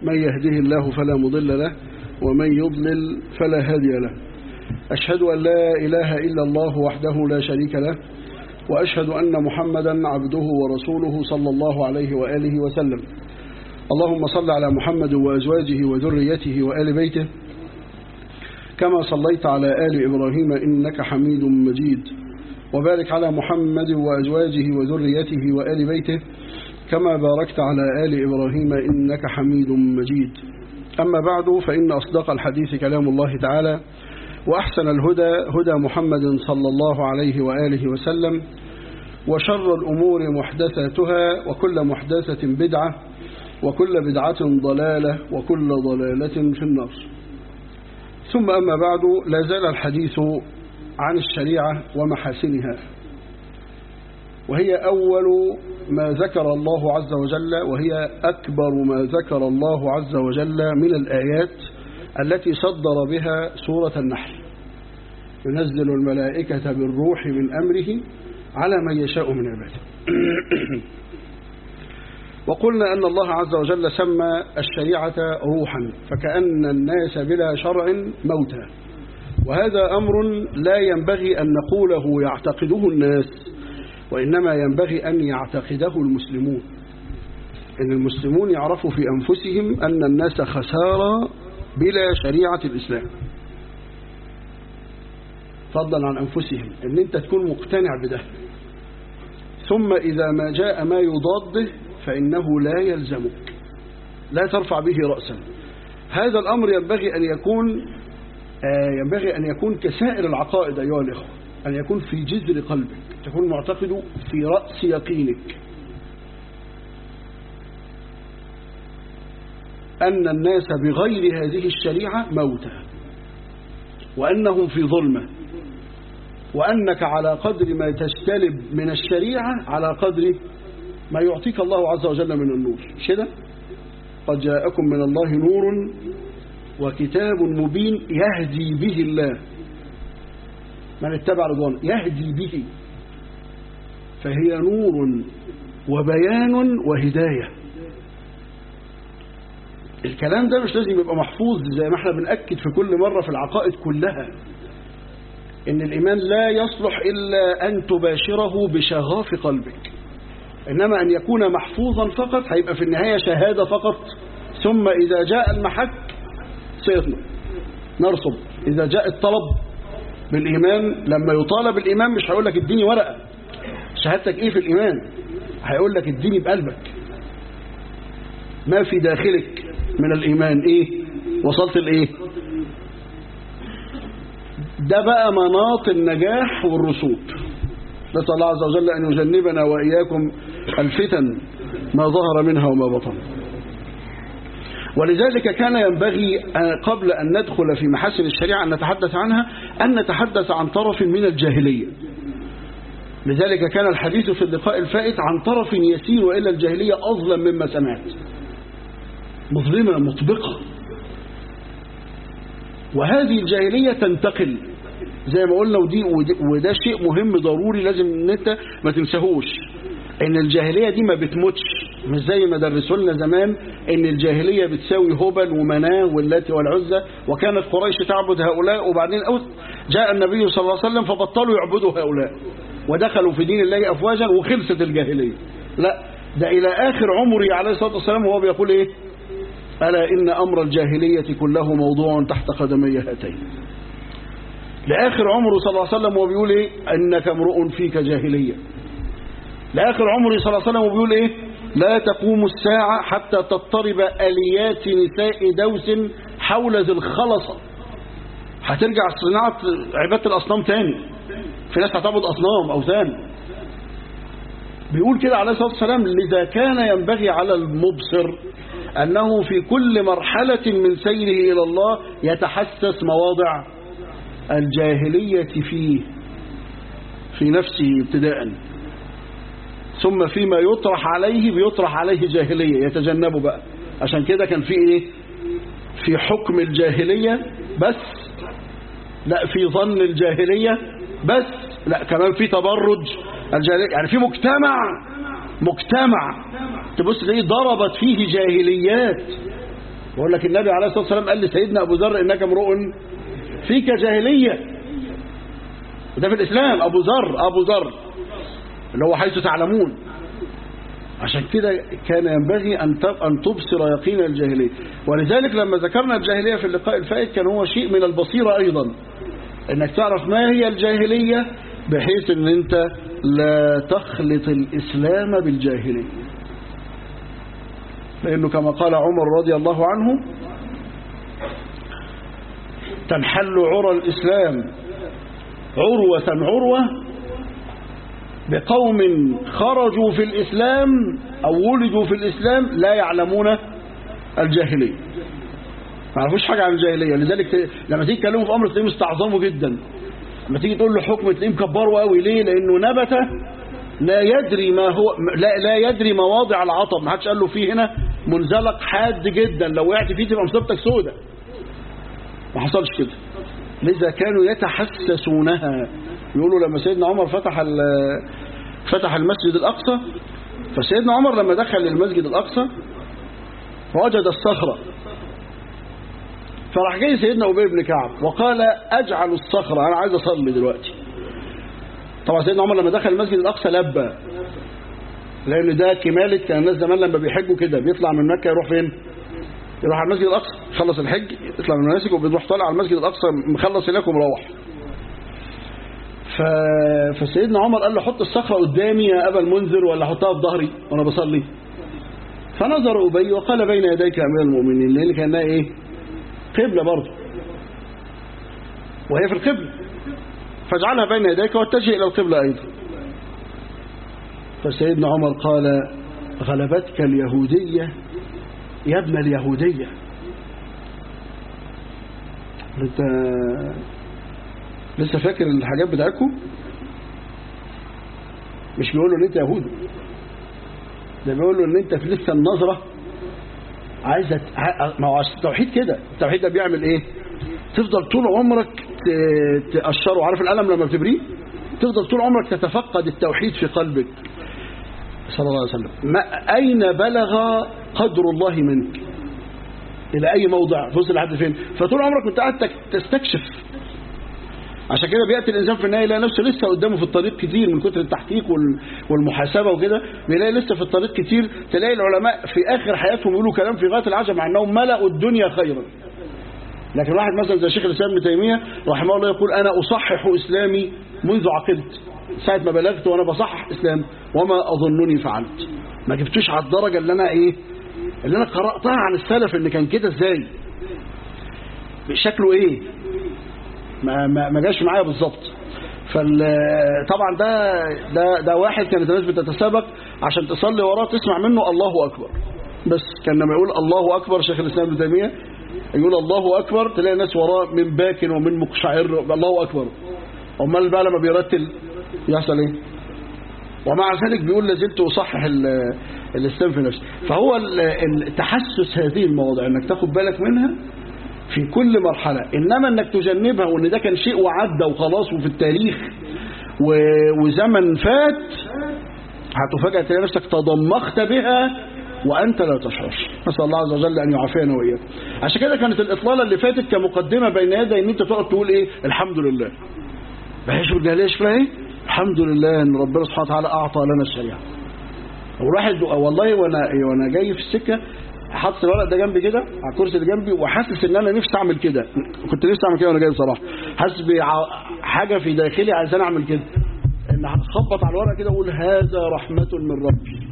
من يهده الله فلا مضل له ومن يضلل فلا هادي له أشهد أن لا إله إلا الله وحده لا شريك له وأشهد أن محمدا عبده ورسوله صلى الله عليه وآله وسلم اللهم صل على محمد وأزواجه وذريته وآل بيته كما صليت على آل إبراهيم إنك حميد مجيد وبارك على محمد وأزواجه وذريته وآل بيته كما باركت على آل إبراهيم إنك حميد مجيد أما بعد فإن أصدق الحديث كلام الله تعالى وأحسن الهدى هدى محمد صلى الله عليه وآله وسلم وشر الأمور محدثاتها وكل محدثة بدعة وكل بدعة ضلالة وكل ضلالة في النار ثم أما بعد لا زال الحديث عن الشريعة ومحاسنها وهي أول ما ذكر الله عز وجل وهي أكبر ما ذكر الله عز وجل من الآيات التي صدر بها سورة النحل ينزل الملائكة بالروح من أمره على من يشاء من عباده وقلنا أن الله عز وجل سمى الشريعة روحا فكأن الناس بلا شرع موتى وهذا أمر لا ينبغي أن نقوله يعتقده الناس وإنما ينبغي أن يعتقده المسلمون إن المسلمون يعرفوا في أنفسهم أن الناس خسارة بلا شريعة الإسلام فضلا عن أنفسهم أن أنت تكون مقتنع بده ثم إذا ما جاء ما يضاده فإنه لا يلزمك لا ترفع به رأسا هذا الأمر ينبغي أن يكون ينبغي أن يكون كسائر العقائد أيها الإخوة أن يكون في جذر قلبك تكون معتقد في رأس يقينك أن الناس بغير هذه الشريعة موتى وأنهم في ظلمة وأنك على قدر ما تستلب من الشريعة على قدر ما يعطيك الله عز وجل من النور مش كده قد جاءكم من الله نور وكتاب مبين يهدي به الله من اتبع رضوان يهدي به فهي نور وبيان وهداية الكلام ده مش لازم يبقى محفوظ زي ما احنا بنأكد في كل مرة في العقائد كلها ان الإيمان لا يصلح إلا أن تباشره بشغاف قلبك إنما أن يكون محفوظا فقط هيبقى في النهاية شهادة فقط ثم إذا جاء المحك سيطلب نرصد إذا جاء الطلب بالإيمان لما يطالب الإيمان مش هيقول لك اديني ورقة شهادتك إيه في الإيمان هيقول لك اديني بقلبك ما في داخلك من الإيمان إيه وصلت الإيه ده بقى مناط النجاح والرسوب نسأل الله عز وجل أن يجنبنا وإياكم الفتن ما ظهر منها وما بطن ولذلك كان ينبغي قبل أن ندخل في محاسن الشريعة أن نتحدث عنها أن نتحدث عن طرف من الجاهلية لذلك كان الحديث في اللقاء الفائت عن طرف يسير إلى الجاهلية أظلم مما سمعت مظلمة مطبقة وهذه الجاهلية تنتقل زي ما قلنا ودي وده شيء مهم ضروري لازم ان انت ما تنساهوش ان الجاهلية دي ما بتموتش مش زي ما درسوا لنا زمان ان الجاهلية بتساوي هبل ومناه واللات والعزة وكانت قريش تعبد هؤلاء وبعدين جاء النبي صلى الله عليه وسلم فبطلوا يعبدوا هؤلاء ودخلوا في دين الله أفواجا وخلصت الجاهلية لا ده إلى آخر عمره عليه الصلاة والسلام وهو بيقول إيه ألا إن أمر الجاهلية كله موضوع تحت قدمي هاتين لآخر عمره صلى الله عليه وسلم وهو بيقول إيه إنك امرؤ فيك جاهلية لآخر عمره صلى الله عليه وسلم وبيقول إيه لا تقوم الساعة حتى تضطرب أليات نساء دوس حول ذي الخلصة هترجع صناعة عبادة الأصنام تاني في ناس هتعبد أصنام أوثان بيقول كده عليه الصلاة والسلام لذا كان ينبغي على المبصر أنه في كل مرحلة من سيره إلى الله يتحسس مواضع الجاهلية فيه في نفسه ابتداء ثم فيما يطرح عليه بيطرح عليه جاهلية يتجنبه بقى عشان كده كان في ايه في حكم الجاهلية بس لا في ظن الجاهلية بس لا كمان في تبرج الجاهلية يعني في مجتمع مجتمع تبص تلاقيه ضربت فيه جاهليات بقول لك النبي عليه الصلاة والسلام قال لسيدنا أبو ذر إنك امرؤ فيك جاهلية وده في الإسلام أبو ذر أبو ذر اللي هو حيث تعلمون عشان كده كان ينبغي أن أن تبصر يقين الجاهلية ولذلك لما ذكرنا الجاهلية في اللقاء الفائت كان هو شيء من البصيرة أيضا انك تعرف ما هي الجاهلية بحيث ان انت لا تخلط الإسلام بالجاهلية لأنه كما قال عمر رضي الله عنه تنحل عرى الإسلام عروة عروة بقوم خرجوا في الإسلام أو ولدوا في الإسلام لا يعلمون الجاهلية ما يعرفوش حاجة عن الجاهلية لذلك لما تيجي تكلموا في أمر تلاقيه مستعظمه جدا لما تيجي تقول له حكم تلاقيه مكبره قوي ليه لأنه نبت لا يدري ما هو لا, لا يدري مواضع العطب ما حدش قال له فيه هنا منزلق حاد جدا لو وقعت فيه تبقى مصيبتك سودة ما حصلش كده لذا كانوا يتحسسونها يقولوا لما سيدنا عمر فتح فتح المسجد الأقصى فسيدنا عمر لما دخل المسجد الأقصى وجد الصخرة فراح جاي سيدنا أبي بن كعب وقال أجعل الصخرة أنا عايز أصلي دلوقتي طبعا سيدنا عمر لما دخل المسجد الأقصى لبى لأن ده كمالة كان الناس زمان لما بيحجوا كده بيطلع من مكة يروح فين يروح على المسجد الأقصى خلص الحج يطلع من المناسك وبيروح طالع على المسجد الأقصى مخلص هناك ومروح ف... فسيدنا عمر قال له حط الصخرة قدامي يا أبا المنذر ولا حطها في ظهري وأنا بصلي فنظر أبي وقال بين يديك يا أمير المؤمنين لأن كانها إيه قبلة برضه وهي في القبلة فاجعلها بين يديك واتجه إلى القبلة أيضا فسيدنا عمر قال غلبتك اليهودية يا ابن اليهودية انت لسه فاكر الحاجات بتاعتكم مش بيقول له ان انت يهودي ده بيقول له ان انت في لسه النظرة عايزة ما هو التوحيد كده التوحيد ده بيعمل ايه تفضل طول عمرك تقشره عارف القلم لما بتبريه تفضل طول عمرك تتفقد التوحيد في قلبك صلى الله عليه وسلم ما أين بلغ قدر الله منك إلى أي موضع وصل لحد فين فطول عمرك كنت قاعد تستكشف عشان كده بيأتي الإنسان في النهاية يلاقي نفسه لسه قدامه في الطريق كتير من كتر التحقيق والمحاسبة وكده بيلاقي لسه في الطريق كتير تلاقي العلماء في آخر حياتهم يقولوا كلام في غاية العجب مع أنهم ملأوا الدنيا خيرا لكن واحد مثلا زي شيخ الإسلام ابن تيمية رحمه الله يقول أنا أصحح إسلامي منذ عقلت ساعة ما بلغت وأنا بصحح إسلام وما أظنني فعلت ما جبتوش على الدرجة اللي أنا إيه اللي أنا قرأتها عن السلف إن كان كده إزاي شكله إيه ما, ما, ما جاش معايا بالظبط فطبعا ده ده ده واحد كانت الناس بتتسابق عشان تصلي وراه تسمع منه الله أكبر بس كان لما يقول الله أكبر شيخ الإسلام ابن تيمية يقول الله أكبر تلاقي الناس وراه من باك ومن مقشعر الله أكبر امال بقى لما بيرتل يحصل ايه ومع ذلك بيقول لازلت اصحح الاسلام في نفسي فهو تحسس هذه المواضيع انك تاخد بالك منها في كل مرحلة انما انك تجنبها وان ده كان شيء وعدى وخلاص وفي التاريخ وزمن فات هتفاجئ تلاقي نفسك تضمخت بها وأنت لا تشعر نسأل الله عز وجل أن يعافينا وإياك عشان كده كانت الإطلالة اللي فاتت كمقدمة بين يدي أن أنت تقعد تقول إيه الحمد لله بحيث الجاهلية شكلها إيه الحمد لله أن ربنا سبحانه وتعالى أعطى لنا الشريعة والواحد والله وأنا وأنا جاي في السكة حاطط الورق ده جنبي كده على الكرسي اللي جنبي وحاسس ان انا نفسي اعمل كده كنت نفسي اعمل كده وانا جاي بصراحه حاسس بحاجه في داخلي عايزان اعمل كده ان اخبط على الورق كده واقول هذا رحمه من ربي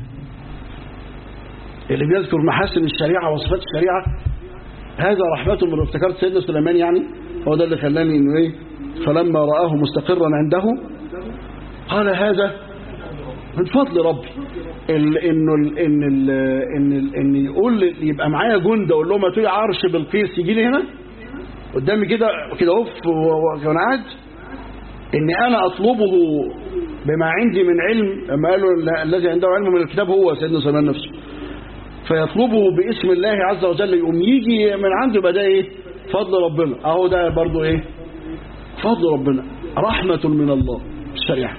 اللي بيذكر محاسن الشريعه وصفات الشريعه هذا رحمه من ربي افتكرت سيدنا سليمان يعني هو ده اللي خلاني انه ايه فلما رآه مستقرا عنده قال هذا من فضل ربي ال انه ال ان ال ان ال ان يقول يبقى معايا جند اقول لهم هاتوا لي عرش بالقيس يجي لي هنا قدامي كده كده اوف وانا قاعد اني انا اطلبه بما عندي من علم لما قالوا الذي عنده علم من الكتاب هو سيدنا سليمان نفسه فيطلبه باسم الله عز وجل يقوم يجي من عنده يبقى ده ايه فضل ربنا اهو ده برضه ايه فضل ربنا رحمة من الله الشريعة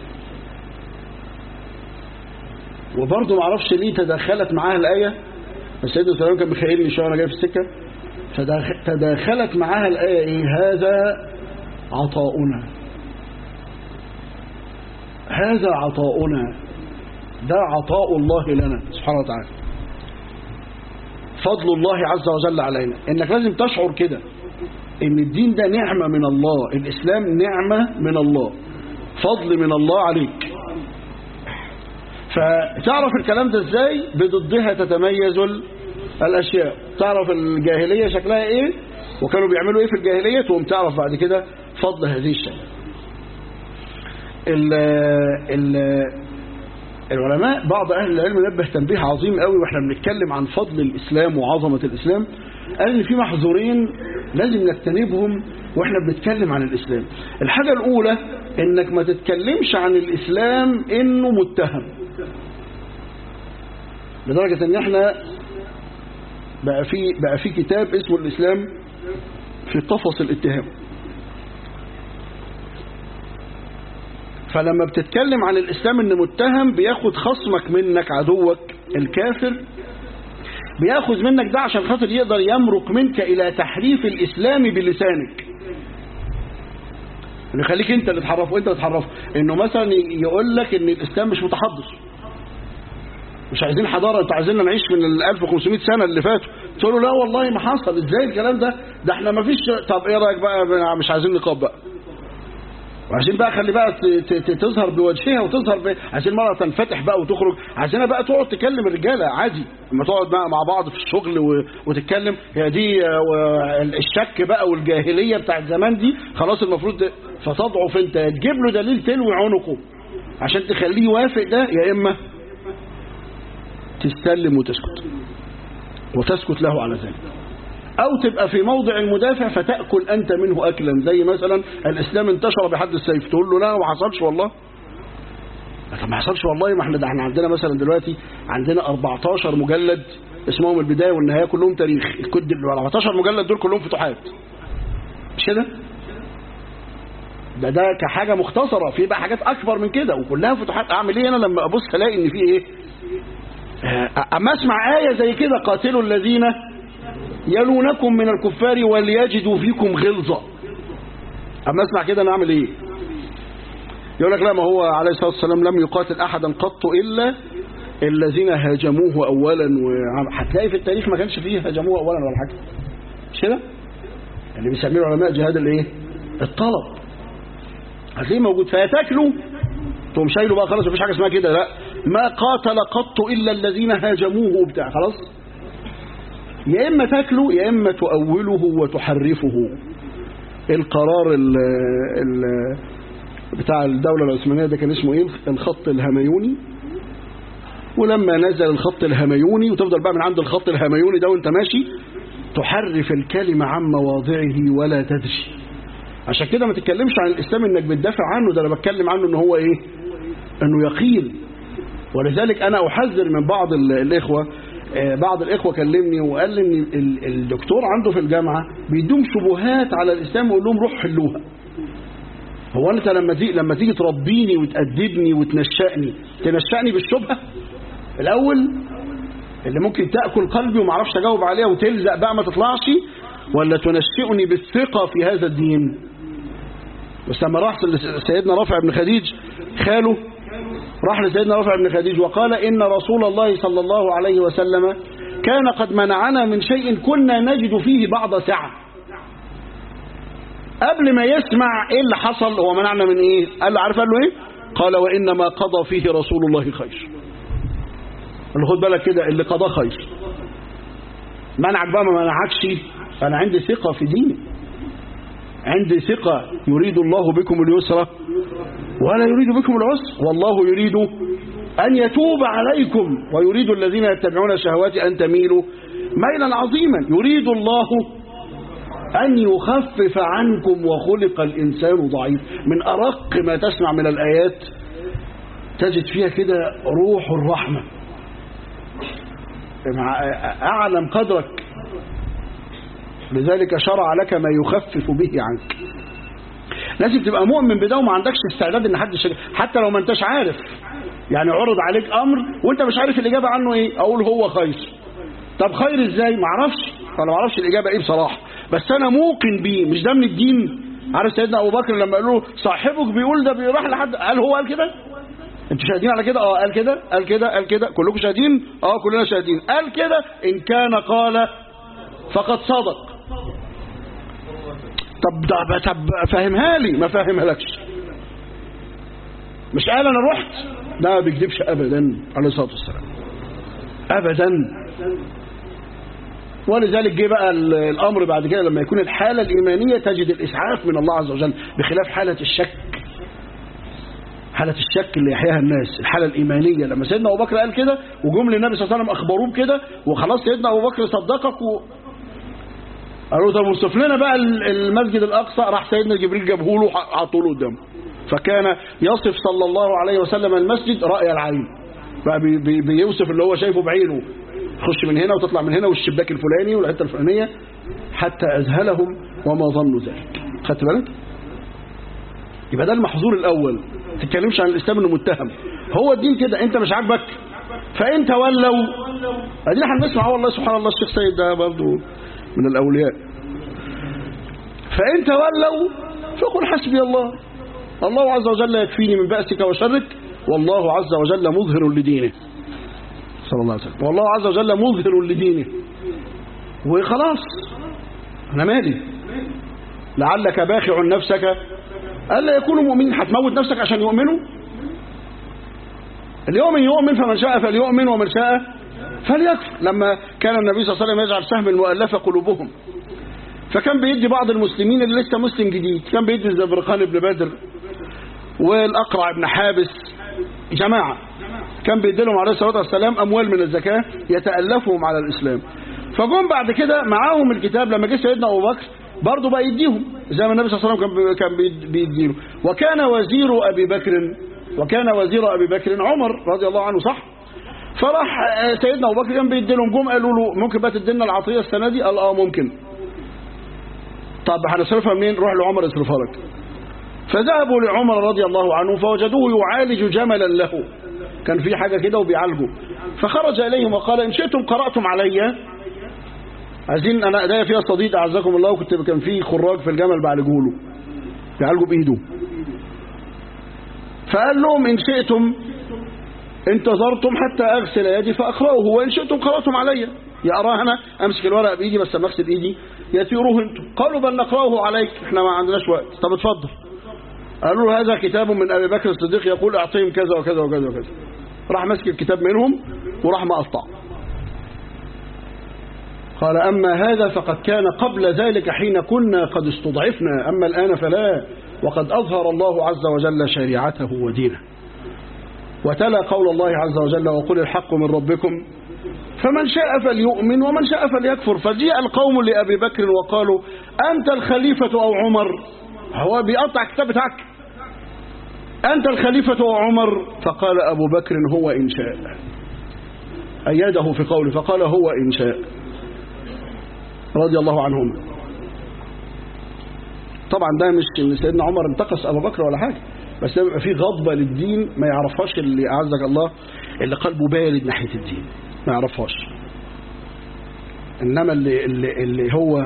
وبرضه ما اعرفش ليه تدخلت معاها الآية السيد سليمان كان بيخيلني شوية وانا جاي في السكة فتداخلت معاها الآية إيه هذا عطاؤنا هذا عطاؤنا ده عطاء الله لنا سبحانه وتعالى فضل الله عز وجل علينا انك لازم تشعر كده ان الدين ده نعمة من الله الاسلام نعمة من الله فضل من الله عليك فتعرف الكلام ده ازاي بضدها تتميز الاشياء تعرف الجاهلية شكلها ايه وكانوا بيعملوا ايه في الجاهلية تقوم تعرف بعد كده فضل هذه الشيء ال ال العلماء بعض أهل العلم نبه تنبيه عظيم قوي واحنا بنتكلم عن فضل الإسلام وعظمة الإسلام قال إن في محظورين لازم نجتنبهم واحنا بنتكلم عن الإسلام الحاجة الأولى إنك ما تتكلمش عن الإسلام إنه متهم لدرجة إن احنا بقى في بقى في كتاب اسمه الإسلام في قفص الاتهام فلما بتتكلم عن الإسلام إن متهم بياخد خصمك منك عدوك الكافر بياخذ منك ده عشان خاطر يقدر يمرق منك إلى تحريف الإسلام بلسانك انه يخليك انت اللي تحرفه انت اللي تحرفه انه مثلا يقول لك ان الاسلام مش متحضر مش عايزين حضاره انتوا عايزيننا نعيش من ال 1500 سنه اللي فاتوا تقول له لا والله ما حصل ازاي الكلام ده ده احنا ما فيش طب ايه رايك بقى مش عايزين نقاب بقى وعايزين بقى خلي بقى تظهر بوجهها وتظهر ب... عايزين المرأة تنفتح بقى وتخرج عايزينها بقى تقعد تكلم الرجالة عادي لما تقعد بقى مع بعض في الشغل و... وتتكلم هي دي الشك بقى والجاهلية بتاعت زمان دي خلاص المفروض فتضعف انت تجيب له دليل تلوي عنقه عشان تخليه يوافق ده يا إما تستلم وتسكت وتسكت له على ذلك أو تبقى في موضع المدافع فتأكل أنت منه أكلا زي مثلا الإسلام انتشر بحد السيف تقول له لا ما حصلش والله طب ما حصلش والله ما احنا ده احنا عندنا مثلا دلوقتي عندنا 14 مجلد اسمهم البداية والنهاية كلهم تاريخ الكد ال 14 مجلد دول كلهم فتوحات مش كده ده ده كحاجة مختصرة في بقى حاجات أكبر من كده وكلها فتوحات أعمل إيه أنا لما أبص ألاقي إن في إيه أما أسمع آية زي كده قاتلوا الذين يلونكم من الكفار وليجدوا فيكم غلظة أما أسمع كده أنا أعمل إيه يقول لك لا ما هو عليه الصلاة والسلام لم يقاتل أحدا قط إلا الذين هاجموه أولا هتلاقي في التاريخ ما كانش فيه هاجموه أولا ولا حاجة مش كده اللي بيسميه العلماء جهاد الايه الطلب هتلاقيه موجود فيتاكلوا تقوم شايله بقى خلاص مفيش حاجه اسمها كده لا ما قاتل قط الا الذين هاجموه وبتاع خلاص يا اما تاكله يا اما تؤوله وتحرفه القرار ال ال بتاع الدولة العثمانية ده كان اسمه ايه الخط الهميوني ولما نزل الخط الهميوني وتفضل بقى من عند الخط الهميوني ده وانت ماشي تحرف الكلمة عن مواضعه ولا تدري عشان كده ما تتكلمش عن الإسلام انك بتدافع عنه ده انا بتكلم عنه ان هو ايه انه يقين ولذلك انا احذر من بعض الإخوة بعض الإخوة كلمني وقال لي ان الدكتور عنده في الجامعة بيدوم شبهات على الإسلام ويقول لهم روح حلوها هو انت لما تيجي لما تيجي تربيني وتأدبني وتنشأني تنشأني بالشبهة الأول اللي ممكن تأكل قلبي وما اعرفش أجاوب عليها وتلزق بقى ما تطلعش ولا تنشئني بالثقة في هذا الدين بس لما راح سيدنا رافع بن خديج خاله راح لسيدنا رافع بن خديج وقال إن رسول الله صلى الله عليه وسلم كان قد منعنا من شيء كنا نجد فيه بعض سعة قبل ما يسمع ايه اللي حصل هو منعنا من ايه قال له عارف قال له ايه قال وانما قضى فيه رسول الله خير قال له خد بالك كده اللي قضاه خير منعك بقى ما منعكش انا عندي ثقة في ديني عندي ثقة يريد الله بكم اليسر ولا يريد بكم العسر والله يريد أن يتوب عليكم ويريد الذين يتبعون الشهوات أن تميلوا ميلا عظيما يريد الله أن يخفف عنكم وخلق الإنسان ضعيف من أرق ما تسمع من الآيات تجد فيها كده روح الرحمة أعلم قدرك لذلك شرع لك ما يخفف به عنك لازم تبقى مؤمن بده وما عندكش استعداد ان حد شك... حتى لو ما انتش عارف يعني عرض عليك امر وانت مش عارف الاجابه عنه ايه اقول هو خير طب خير ازاي ما اعرفش انا ما اعرفش الاجابه ايه بصراحه بس انا موقن بيه مش ده من الدين عارف سيدنا ابو بكر لما قالوا له صاحبك بيقول ده بيروح لحد قال هو قال كده انتوا شاهدين على كده اه قال كده قال كده قال كده كلكم شاهدين اه كلنا شاهدين قال كده ان كان قال فقد صدق طب ده طب فهمها لي ما فاهمها لكش مش قال انا رحت لا ما بيكذبش ابدا عليه الصلاه والسلام ابدا ولذلك جه بقى الامر بعد كده لما يكون الحاله الايمانيه تجد الاسعاف من الله عز وجل بخلاف حاله الشك حالة الشك اللي يحياها الناس الحالة الإيمانية لما سيدنا أبو بكر قال كده وجم للنبي صلى الله عليه وسلم أخبروه بكده وخلاص سيدنا أبو بكر صدقك و... قالوا طب وصف لنا بقى المسجد الأقصى راح سيدنا جبريل جابه له وحطوا له قدامه فكان يصف صلى الله عليه وسلم المسجد رأي العين بقى بي بي بيوصف اللي هو شايفه بعينه تخش من هنا وتطلع من هنا والشباك الفلاني والحته الفلانيه حتى أذهلهم وما ظنوا ذلك خدت بالك يبقى ده المحظور الأول ما تتكلمش عن الإسلام إنه متهم هو الدين كده أنت مش عاجبك فإن تولوا ادينا هنسمع والله سبحان الله الشيخ سيد ده برضه من الأولياء فإن تولوا فقل حسبي الله الله عز وجل يكفيني من بأسك وشرك والله عز وجل مظهر لدينه صلى الله عليه وسلم والله عز وجل مظهر لدينه وخلاص أنا مالي لعلك باخع نفسك ألا يكونوا مؤمنين هتموت نفسك عشان يؤمنوا اليوم يؤمن فمن شاء فليؤمن ومن شاء فليكفر لما كان النبي صلى الله عليه وسلم يجعل سهم المؤلفة قلوبهم فكان بيدي بعض المسلمين اللي لسه مسلم جديد كان بيدي الزبرقان بن بدر والأقرع بن حابس جماعة كان بيدي لهم عليه الصلاة والسلام أموال من الزكاة يتألفهم على الإسلام فجم بعد كده معاهم الكتاب لما جه سيدنا أبو بكر برضه بقى يديهم زي ما النبي صلى الله عليه وسلم كان بيديله وكان وزير أبي بكر وكان وزير أبي بكر عمر رضي الله عنه صح فراح سيدنا أبو بكر كان بيدي لهم جم قالوا له ممكن بقى تدينا العطية السنة دي قال اه ممكن طب هنصرفها منين روح لعمر يصرفها لك فذهبوا لعمر رضي الله عنه فوجدوه يعالج جملا له كان في حاجة كده وبيعالجه فخرج إليهم وقال إن شئتم قرأتم علي عايزين أنا أدايا فيها صديق أعزكم الله وكنت كان في خراج في الجمل بعالجه له بيعالجه بإيده فقال لهم إن شئتم انتظرتم حتى أغسل يدي فأقرأه وإن شئتم قرأتم علي يا أراه أنا أمسك الورق بإيدي بس أما أغسل إيدي يسيروه أنتم قالوا بل نقرأه عليك إحنا ما عندناش وقت طب اتفضل قالوا له هذا كتاب من أبي بكر الصديق يقول أعطيهم كذا وكذا وكذا وكذا راح مسك الكتاب منهم وراح مقطع قال أما هذا فقد كان قبل ذلك حين كنا قد استضعفنا أما الآن فلا وقد أظهر الله عز وجل شريعته ودينه وتلا قول الله عز وجل وقل الحق من ربكم فمن شاء فليؤمن ومن شاء فليكفر فجيء القوم لأبي بكر وقالوا أنت الخليفة أو عمر هو بيقطع كتاب بتاعك أنت الخليفة أو عمر فقال أبو بكر هو إن شاء أيده في قوله فقال هو إن شاء رضي الله عنهم طبعا ده مش ان سيدنا عمر انتقص ابو بكر ولا حاجه بس ده بيبقى فيه غضبه للدين ما يعرفهاش اللي اعزك الله اللي قلبه بارد ناحيه الدين ما يعرفهاش انما اللي اللي, اللي هو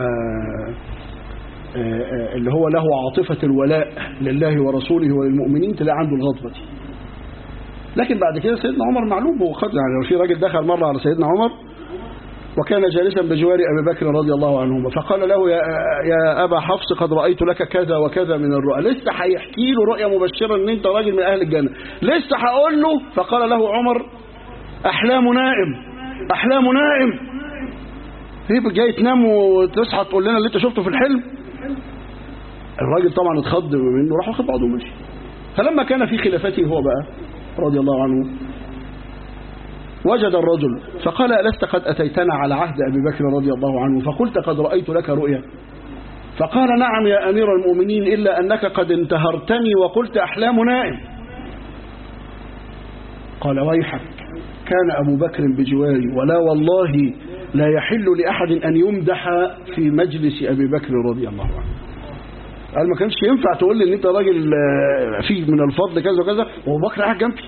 اللي هو له عاطفه الولاء لله ورسوله وللمؤمنين تلاقي عنده الغضبه دي لكن بعد كده سيدنا عمر معلوم هو خد يعني لو في راجل دخل مره على سيدنا عمر وكان جالسا بجوار أبي بكر رضي الله عنهما فقال له يا, يا أبا حفص قد رأيت لك كذا وكذا من الرؤى لسه هيحكي له رؤيا مبشرة ان انت راجل من أهل الجنة لسه هقول له فقال له عمر أحلام نائم أحلام نائم هي جاي تنام وتصحى تقول لنا اللي انت شفته في الحلم الراجل طبعا اتخض منه راح واخد بعضه ومشي فلما كان في خلافته هو بقى رضي الله عنه وجد الرجل فقال ألست قد أتيتنا على عهد أبي بكر رضي الله عنه فقلت قد رأيت لك رؤيا فقال نعم يا أمير المؤمنين إلا أنك قد انتهرتني وقلت أحلام نائم قال ويحك كان أبو بكر بجواري ولا والله لا يحل لأحد أن يمدح في مجلس أبي بكر رضي الله عنه قال ما كانش ينفع تقول لي ان انت راجل فيه من الفضل كذا وكذا وابو بكر قاعد جنبي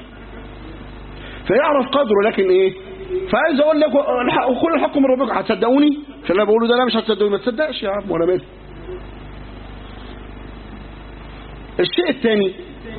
فيعرف قدره لكن ايه فعايز اقول لك كل الحق من ربكم هتصدقوني فاللي انا بقوله ده لا مش هتصدقوني ما تصدقش يا عم ولا مالي الشيء الثاني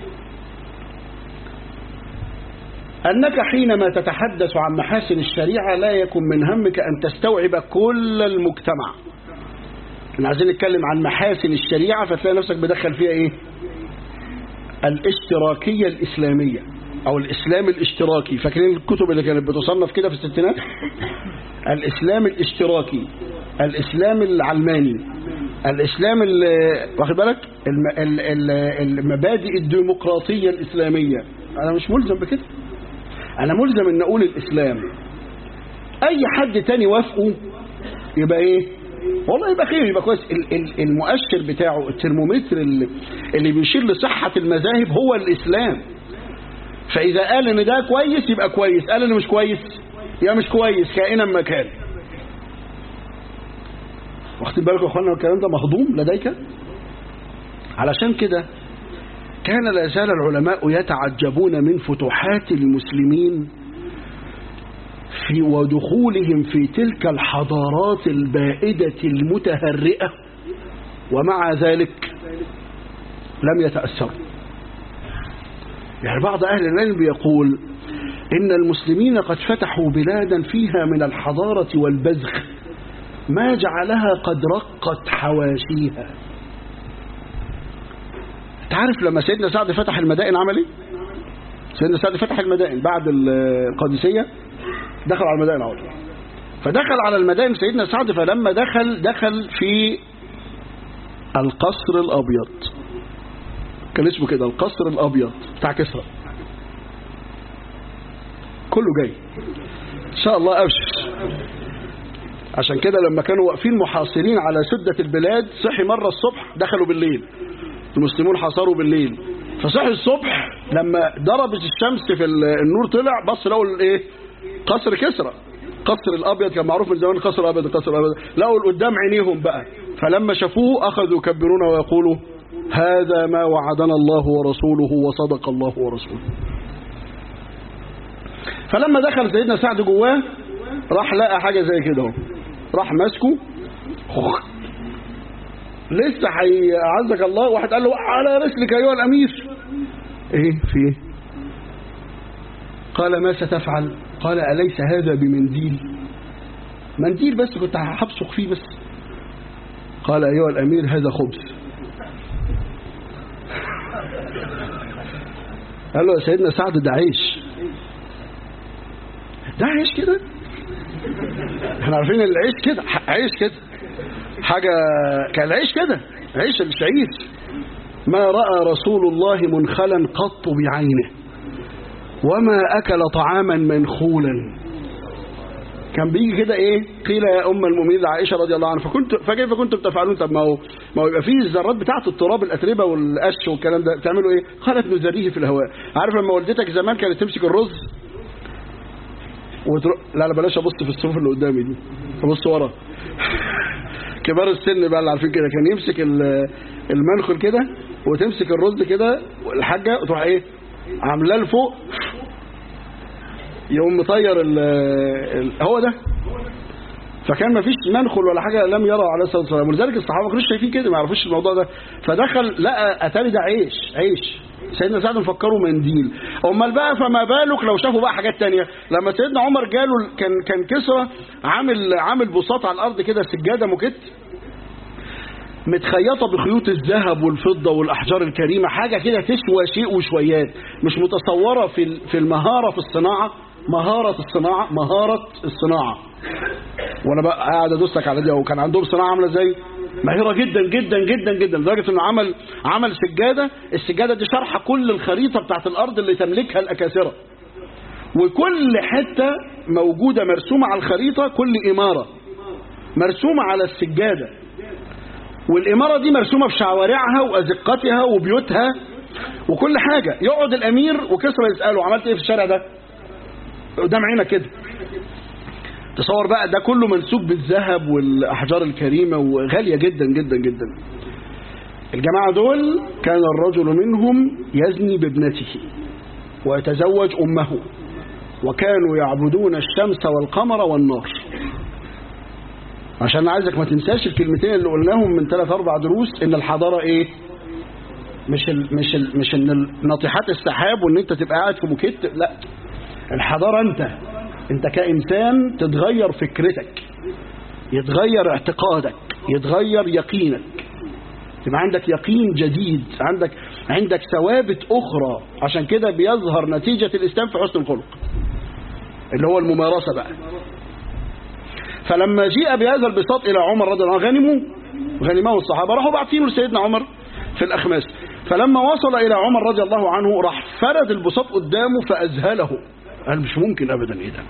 أنك حينما تتحدث عن محاسن الشريعة لا يكن من همك أن تستوعب كل المجتمع احنا عايزين نتكلم عن محاسن الشريعة فتلاقي نفسك بدخل فيها ايه الاشتراكية الإسلامية أو الإسلام الاشتراكي فاكرين الكتب اللي كانت بتصنف كده في الستينات الإسلام الاشتراكي الإسلام العلماني الإسلام ال- واخد بالك الم- ال- ال- المبادئ الديمقراطية الإسلامية أنا مش ملزم بكده أنا ملزم أن أقول الإسلام أي حد تاني وافقه يبقى إيه والله يبقى خير يبقى كويس ال- ال- المؤشر بتاعه الترمومتر اللي, اللي بيشير لصحة المذاهب هو الإسلام فإذا قال إن ده كويس يبقى كويس قال إنه مش كويس يبقى مش كويس كائنا ما كان واخدين بالكم يا اخوانا الكلام ده مهضوم لديك علشان كده كان لا زال العلماء يتعجبون من فتوحات المسلمين في ودخولهم في تلك الحضارات البائدة المتهرئة ومع ذلك لم يتأثروا يعني بعض أهل العلم يقول إن المسلمين قد فتحوا بلادا فيها من الحضارة والبذخ ما جعلها قد رقت حواشيها تعرف لما سيدنا سعد فتح المدائن عمل ايه سيدنا سعد فتح المدائن بعد القادسية دخل على المدائن على طول فدخل على المدائن سيدنا سعد فلما دخل دخل في القصر الأبيض كان اسمه كده القصر الأبيض بتاع كسرى كله جاي إن شاء الله أبشر عشان كده لما كانوا واقفين محاصرين على سدة البلاد صحي مرة الصبح دخلوا بالليل المسلمون حاصروا بالليل فصحي الصبح لما ضربت الشمس في النور طلع بص لقوا الايه قصر كسرى قصر الابيض كان معروف من زمان القصر الابيض القصر الابيض لقوا قدام عينيهم بقى فلما شافوه اخذوا يكبرون ويقولوا هذا ما وعدنا الله ورسوله وصدق الله ورسوله فلما دخل سيدنا سعد جواه راح لقى حاجة زي كده اهو راح ماسكه لسه هيعزك الله واحد قال له على رسلك ايها الامير ايه في ايه قال ما ستفعل قال اليس هذا بمنديل منديل بس كنت هبصق فيه بس قال ايها الامير هذا خبز قال له يا سيدنا سعد ده عيش ده عيش كده احنا عارفين العيش كده عيش كده حاجة كان العيش كده عيش الشعير ما رأى رسول الله منخلا قط بعينه وما أكل طعاما منخولا كان بيجي كده ايه قيل يا ام المؤمنين لعائشه رضي الله عنها فكنت فكيف كنتم تفعلون طب ما هو ما هو يبقى فيه الذرات بتاعه التراب الاتربه والقش والكلام ده تعملوا ايه قالت نزريه في الهواء عارف لما والدتك زمان كانت تمسك الرز وتروح لا لا بلاش ابص في الصفوف اللي قدامي دي ابص ورا كبار السن بقى اللي عارفين كده كان يمسك المنخل كده وتمسك الرز كده الحاجه وتروح ايه عاملاه لفوق يقوم مطير ال ال هو ده فكان ما فيش منخل ولا حاجه لم يرى عليه الصلاه والسلام ولذلك الصحابه ما كانوش شايفين كده ما يعرفوش الموضوع ده فدخل لقى اتاري ده عيش عيش سيدنا سعد مفكره منديل امال بقى فما بالك لو شافوا بقى حاجات تانية لما سيدنا عمر جاله كان كان كسرى عامل عامل بساط على الارض كده سجاده موكيت متخيطه بخيوط الذهب والفضه والاحجار الكريمه حاجه كده تسوى شيء وشويات مش متصوره في في المهاره في الصناعه مهاره الصناعه مهاره الصناعه وانا بقى قاعد ادوسك على دي وكان عندهم صناعه عامله ازاي ماهره جدا جدا جدا جدا لدرجه انه عمل عمل سجاده السجاده دي شارحه كل الخريطه بتاعت الارض اللي تملكها الاكاسره وكل حته موجوده مرسومه على الخريطه كل اماره مرسومه على السجاده والاماره دي مرسومه بشوارعها وازقتها وبيوتها وكل حاجه يقعد الامير وكسرى يساله عملت ايه في الشارع ده قدام عينك كده تصور بقى ده كله منسوب بالذهب والأحجار الكريمة وغالية جدا جدا جدا الجماعة دول كان الرجل منهم يزني بابنته ويتزوج أمه وكانوا يعبدون الشمس والقمر والنار عشان أنا عايزك ما تنساش الكلمتين اللي قلناهم من ثلاث أربع دروس إن الحضارة إيه مش ال مش ال مش ان ناطحات السحاب وان انت تبقى قاعد في موكيت لا الحضاره انت انت كانسان تتغير فكرتك يتغير اعتقادك يتغير يقينك تبقى عندك يقين جديد عندك عندك ثوابت اخرى عشان كده بيظهر نتيجه الاسلام في حسن الخلق اللي هو الممارسه بقى فلما جيء بهذا البساط الى عمر رضي الله عنه غنموا غنمه الصحابه راحوا باعتينه لسيدنا عمر في الاخماس فلما وصل إلى عمر رضي الله عنه راح فرد البساط قدامه فأذهله قال مش ممكن أبدا إيه ده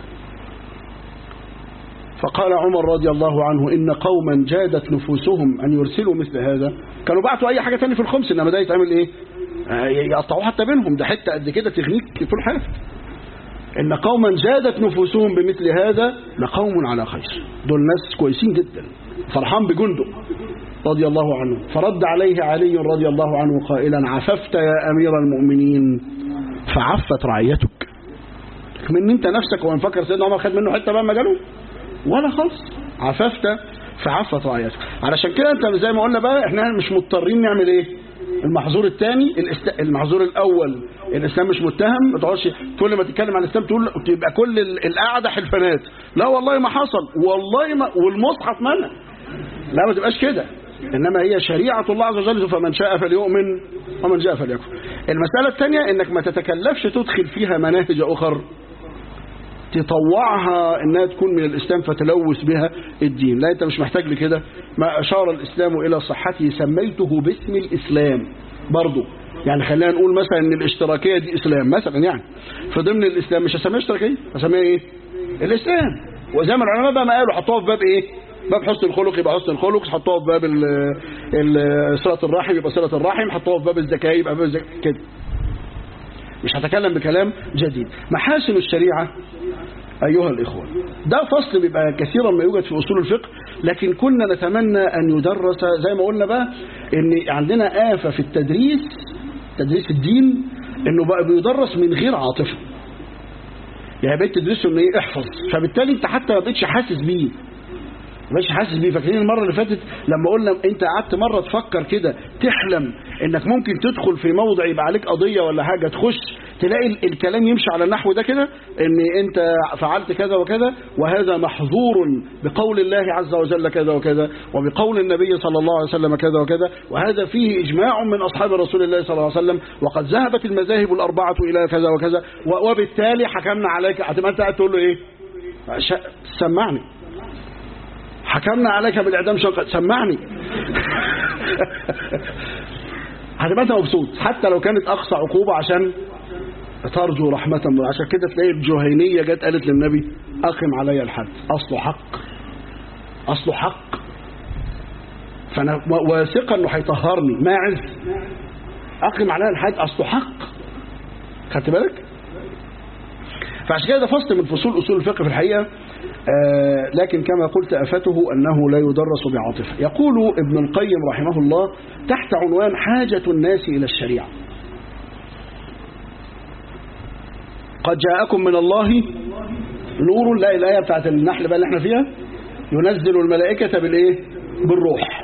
فقال عمر رضي الله عنه إن قوما جادت نفوسهم أن يرسلوا مثل هذا كانوا بعتوا أي حاجة تاني في الخمس إنما ده يتعمل إيه يقطعوه حتى بينهم ده حتة قد كده تغنيك طول حياتك إن قوما جادت نفوسهم بمثل هذا لقوم على خير دول ناس كويسين جدا فرحان بجنده رضي الله عنه فرد عليه علي رضي الله عنه قائلا عففت يا أمير المؤمنين فعفت رعيتك من انت نفسك وان فكر سيدنا عمر خد منه حته بقى مجاله ولا خالص عففت فعفت رعيتك علشان كده انت زي ما قلنا بقى احنا مش مضطرين نعمل ايه المحظور الثاني المحظور الاول الاسلام مش متهم ما تقعدش كل ما تتكلم عن الاسلام تقول تبقى كل القعده حلفانات لا والله ما حصل والله ما والمصحف منع لا ما تبقاش كده إنما هي شريعة الله عز وجل فمن شاء فليؤمن ومن شاء فليكفر المسألة الثانية إنك ما تتكلفش تدخل فيها مناهج أخر تطوعها إنها تكون من الإسلام فتلوث بها الدين لا أنت مش محتاج لكده ما أشار الإسلام إلى صحته سميته باسم الإسلام برضه يعني خلينا نقول مثلا ان الاشتراكية دي اسلام مثلا يعني في ضمن الاسلام مش هسميها اشتراكية هسميها ايه الاسلام وزي ما العلماء بقى ما قالوا حطوها في باب ايه باب حسن الخلق يبقى حسن الخلق حطوها في باب صلة الرحم يبقى صلة الرحم حطوها في باب الزكاة يبقى باب الزكاة كده مش هتكلم بكلام جديد محاسن الشريعة أيها الإخوة ده فصل بيبقى كثيرا ما يوجد في أصول الفقه لكن كنا نتمنى أن يدرس زي ما قلنا بقى إن عندنا آفة في التدريس تدريس الدين إنه بقى بيدرس من غير عاطفة يعني بقيت تدرسه إنه إيه احفظ فبالتالي أنت حتى ما بقتش حاسس بيه مش حاسس بيه فاكرين المره اللي فاتت لما قلنا انت قعدت مره تفكر كده تحلم انك ممكن تدخل في موضع يبقى عليك قضيه ولا حاجه تخش تلاقي الكلام يمشي على النحو ده كده ان انت فعلت كذا وكذا وهذا محظور بقول الله عز وجل كذا وكذا وبقول النبي صلى الله عليه وسلم كذا وكذا وهذا فيه اجماع من اصحاب رسول الله صلى الله عليه وسلم وقد ذهبت المذاهب الاربعه الى كذا وكذا وبالتالي حكمنا عليك هتبقى انت قاعد تقول له ايه سمعني حكمنا عليك بالإعدام شنقة سمعني هتبقى انت مبسوط حتى لو كانت أقصى عقوبة عشان ترجو رحمة الله عشان كده تلاقي الجهينية جت قالت للنبي أقم علي الحد أصله حق أصله حق فأنا واثقة أنه هيطهرني ماعز أقم علي الحد أصله حق خدت بالك فعشان كده ده فصل من فصول أصول الفقه في الحقيقة آه لكن كما قلت أفته أنه لا يدرس بعاطفة يقول ابن القيم رحمه الله تحت عنوان حاجة الناس إلى الشريعة قد جاءكم من الله نور لا الآية بتاعت النحل بقى اللي احنا فيها ينزل الملائكة بالإيه بالروح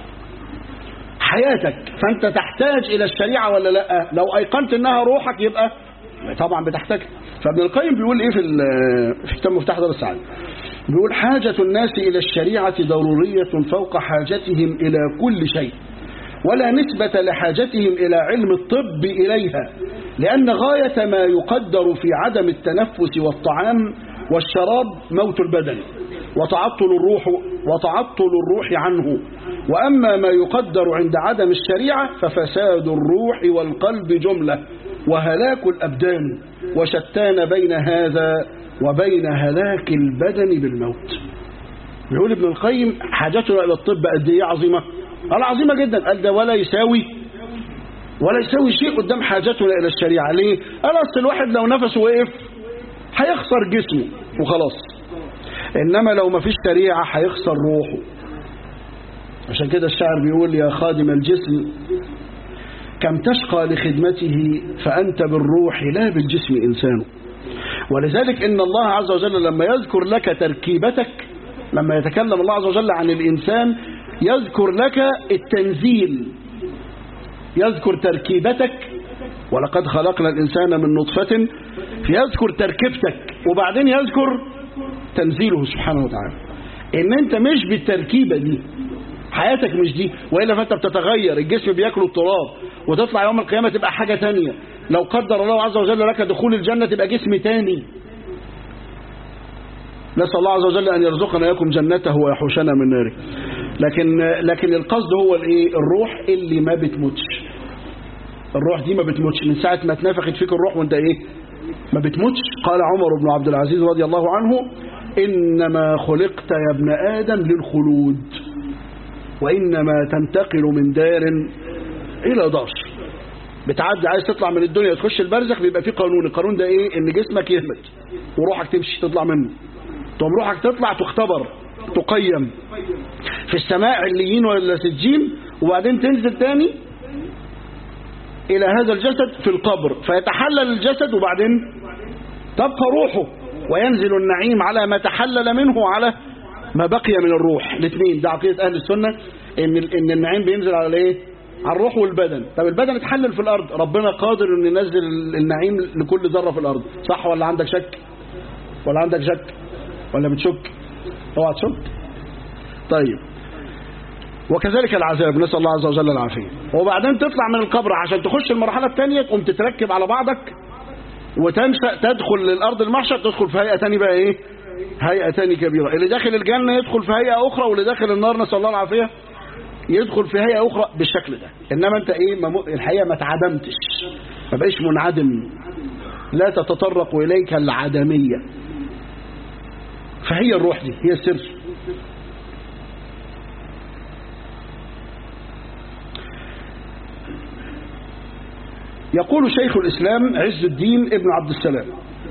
حياتك فأنت تحتاج إلى الشريعة ولا لا لو أيقنت أنها روحك يبقى طبعا بتحتاج فابن القيم بيقول ايه في في كتاب مفتاح دار السعادة بيقول حاجة الناس إلى الشريعة ضرورية فوق حاجتهم إلى كل شيء ولا نسبة لحاجتهم إلى علم الطب إليها لأن غاية ما يقدر في عدم التنفس والطعام والشراب موت البدن وتعطل الروح وتعطل الروح عنه وأما ما يقدر عند عدم الشريعة ففساد الروح والقلب جملة وهلاك الأبدان وشتان بين هذا وبين هلاك البدن بالموت بيقول ابن القيم حاجتنا إلى الطب قد ايه عظيمة قال عظيمة جدا قال ده ولا يساوي ولا يساوي شيء قدام حاجتنا إلى الشريعة ليه قال أصل الواحد لو نفسه وقف هيخسر جسمه وخلاص إنما لو ما فيش شريعة هيخسر روحه عشان كده الشاعر بيقول يا خادم الجسم كم تشقى لخدمته فأنت بالروح لا بالجسم إنسان ولذلك إن الله عز وجل لما يذكر لك تركيبتك لما يتكلم الله عز وجل عن الإنسان يذكر لك التنزيل يذكر تركيبتك ولقد خلقنا الإنسان من نطفة فيذكر تركيبتك وبعدين يذكر تنزيله سبحانه وتعالى ان انت مش بالتركيبة دي حياتك مش دي وإلا فأنت بتتغير الجسم بياكل التراب وتطلع يوم القيامة تبقى حاجة تانية لو قدر الله عز وجل لك دخول الجنة تبقى جسم تاني نسأل الله عز وجل أن يرزقنا إياكم جنته ويحوشنا من ناره لكن لكن القصد هو الايه الروح اللي ما بتموتش الروح دي ما بتموتش من ساعة ما اتنفخت فيك الروح وانت ايه ما بتموتش قال عمر بن عبد العزيز رضي الله عنه إنما خلقت يا ابن آدم للخلود وإنما تنتقل من دار إلى دار بتعدي عايز تطلع من الدنيا تخش البرزخ بيبقى في قانون القانون ده ايه ان جسمك يهمت وروحك تمشي تطلع منه تقوم روحك تطلع تختبر تقيم في السماء عليين ولا سجين وبعدين تنزل تاني الى هذا الجسد في القبر فيتحلل الجسد وبعدين تبقى روحه وينزل النعيم على ما تحلل منه على ما بقي من الروح الاثنين ده عقيده اهل السنه ان ان النعيم بينزل على الايه على الروح والبدن طب البدن اتحلل في الارض ربنا قادر ان ينزل النعيم لكل ذره في الارض صح ولا عندك شك ولا عندك شك ولا بتشك اوعى تشك طيب وكذلك العذاب نسال الله عز وجل العافيه وبعدين تطلع من القبر عشان تخش المرحله الثانيه تقوم تتركب على بعضك وتنشا تدخل للارض المحشر تدخل في هيئه ثانيه بقى ايه هيئه ثانيه كبيره اللي داخل الجنه يدخل في هيئه اخرى واللي داخل النار نسال الله العافيه يدخل في هيئه اخرى بالشكل ده انما انت ايه مم... الحقيقه ما اتعدمتش ما بقيش منعدم لا تتطرق اليك العدميه فهي الروح دي هي السر يقول شيخ الإسلام عز الدين ابن عبد السلام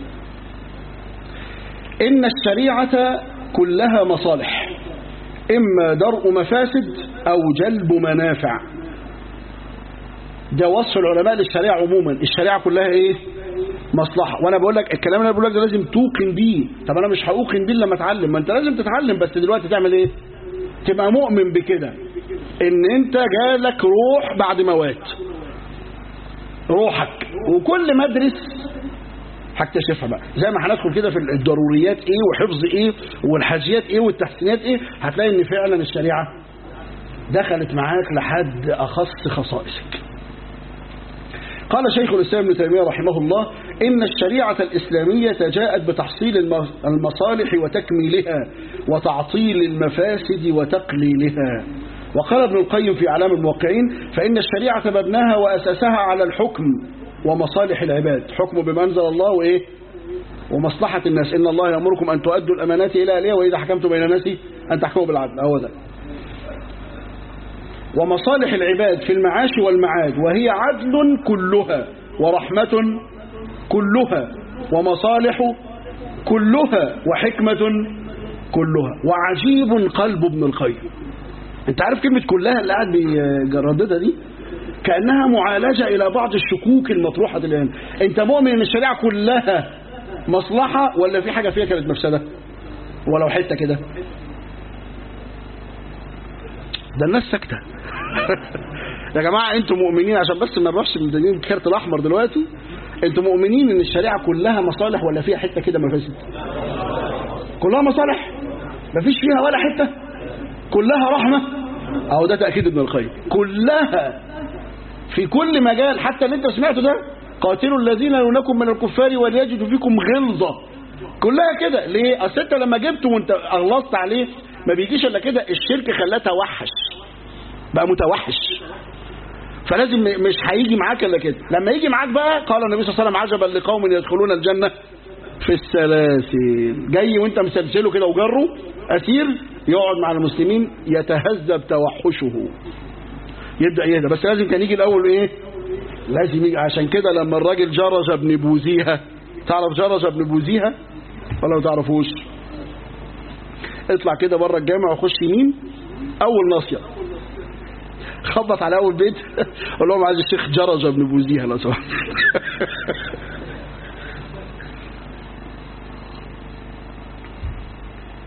إن الشريعة كلها مصالح إما درء مفاسد أو جلب منافع ده وصف العلماء للشريعة عموما الشريعة كلها إيه مصلحة وأنا بقول لك الكلام اللي أنا بقول لك ده لازم توقن بيه طب أنا مش هأوقن بيه لما أتعلم ما أنت لازم تتعلم بس دلوقتي تعمل إيه تبقى مؤمن بكده إن أنت جالك روح بعد موات روحك وكل ما ادرس هكتشفها بقى زي ما هندخل كده في الضروريات ايه وحفظ ايه والحاجيات ايه والتحسينات ايه هتلاقي ان فعلا الشريعة دخلت معاك لحد اخص خصائصك قال شيخ الاسلام ابن تيميه رحمه الله ان الشريعه الاسلاميه جاءت بتحصيل المصالح وتكميلها وتعطيل المفاسد وتقليلها وقال ابن القيم في اعلام الموقعين فان الشريعه مبناها واساسها على الحكم ومصالح العباد حكم بما انزل الله وايه ومصلحه الناس ان الله يامركم ان تؤدوا الامانات الى اهلها واذا حكمتم بين الناس ان تحكموا بالعدل هو ده ومصالح العباد في المعاش والمعاد وهي عدل كلها ورحمة كلها ومصالح كلها وحكمة كلها وعجيب قلب ابن القيم انت عارف كلمة كلها اللي قاعد بيجرددها دي كأنها معالجة إلى بعض الشكوك المطروحة الآن انت مؤمن ان الشريعة كلها مصلحة ولا في حاجة فيها كانت مفسدة ولو حتة كده ده الناس ساكته يا جماعة انتوا مؤمنين عشان بس ما نروحش مدينين الكارت الاحمر دلوقتي انتوا مؤمنين ان الشريعة كلها مصالح ولا فيها حتة كده مفاسد كلها مصالح مفيش فيها ولا حتة كلها رحمة اهو ده تأكيد ابن القيم كلها في كل مجال حتى اللي انت سمعته ده قاتلوا الذين يلونكم من الكفار وليجدوا فيكم غلظة كلها كده ليه اصل انت لما جبته وانت اغلظت عليه ما بيجيش الا كده الشرك خلاه توحش بقى متوحش فلازم مش هيجي معاك الا كده لما يجي معاك بقى قال النبي صلى الله عليه وسلم عجبا لقوم يدخلون الجنة في السلاسل جاي وانت مسلسله كده وجره اسير يقعد مع المسلمين يتهذب توحشه يبدأ يهدى بس لازم كان يجي الاول ايه لازم يجي عشان كده لما الراجل جرج ابن بوزيها تعرف جرج ابن بوزيها ولا ما تعرفوش اطلع كده بره الجامع وخش يمين اول ناصيه خبط على اول بيت قول لهم عايز الشيخ جرج ابن بوزيها لو سمحت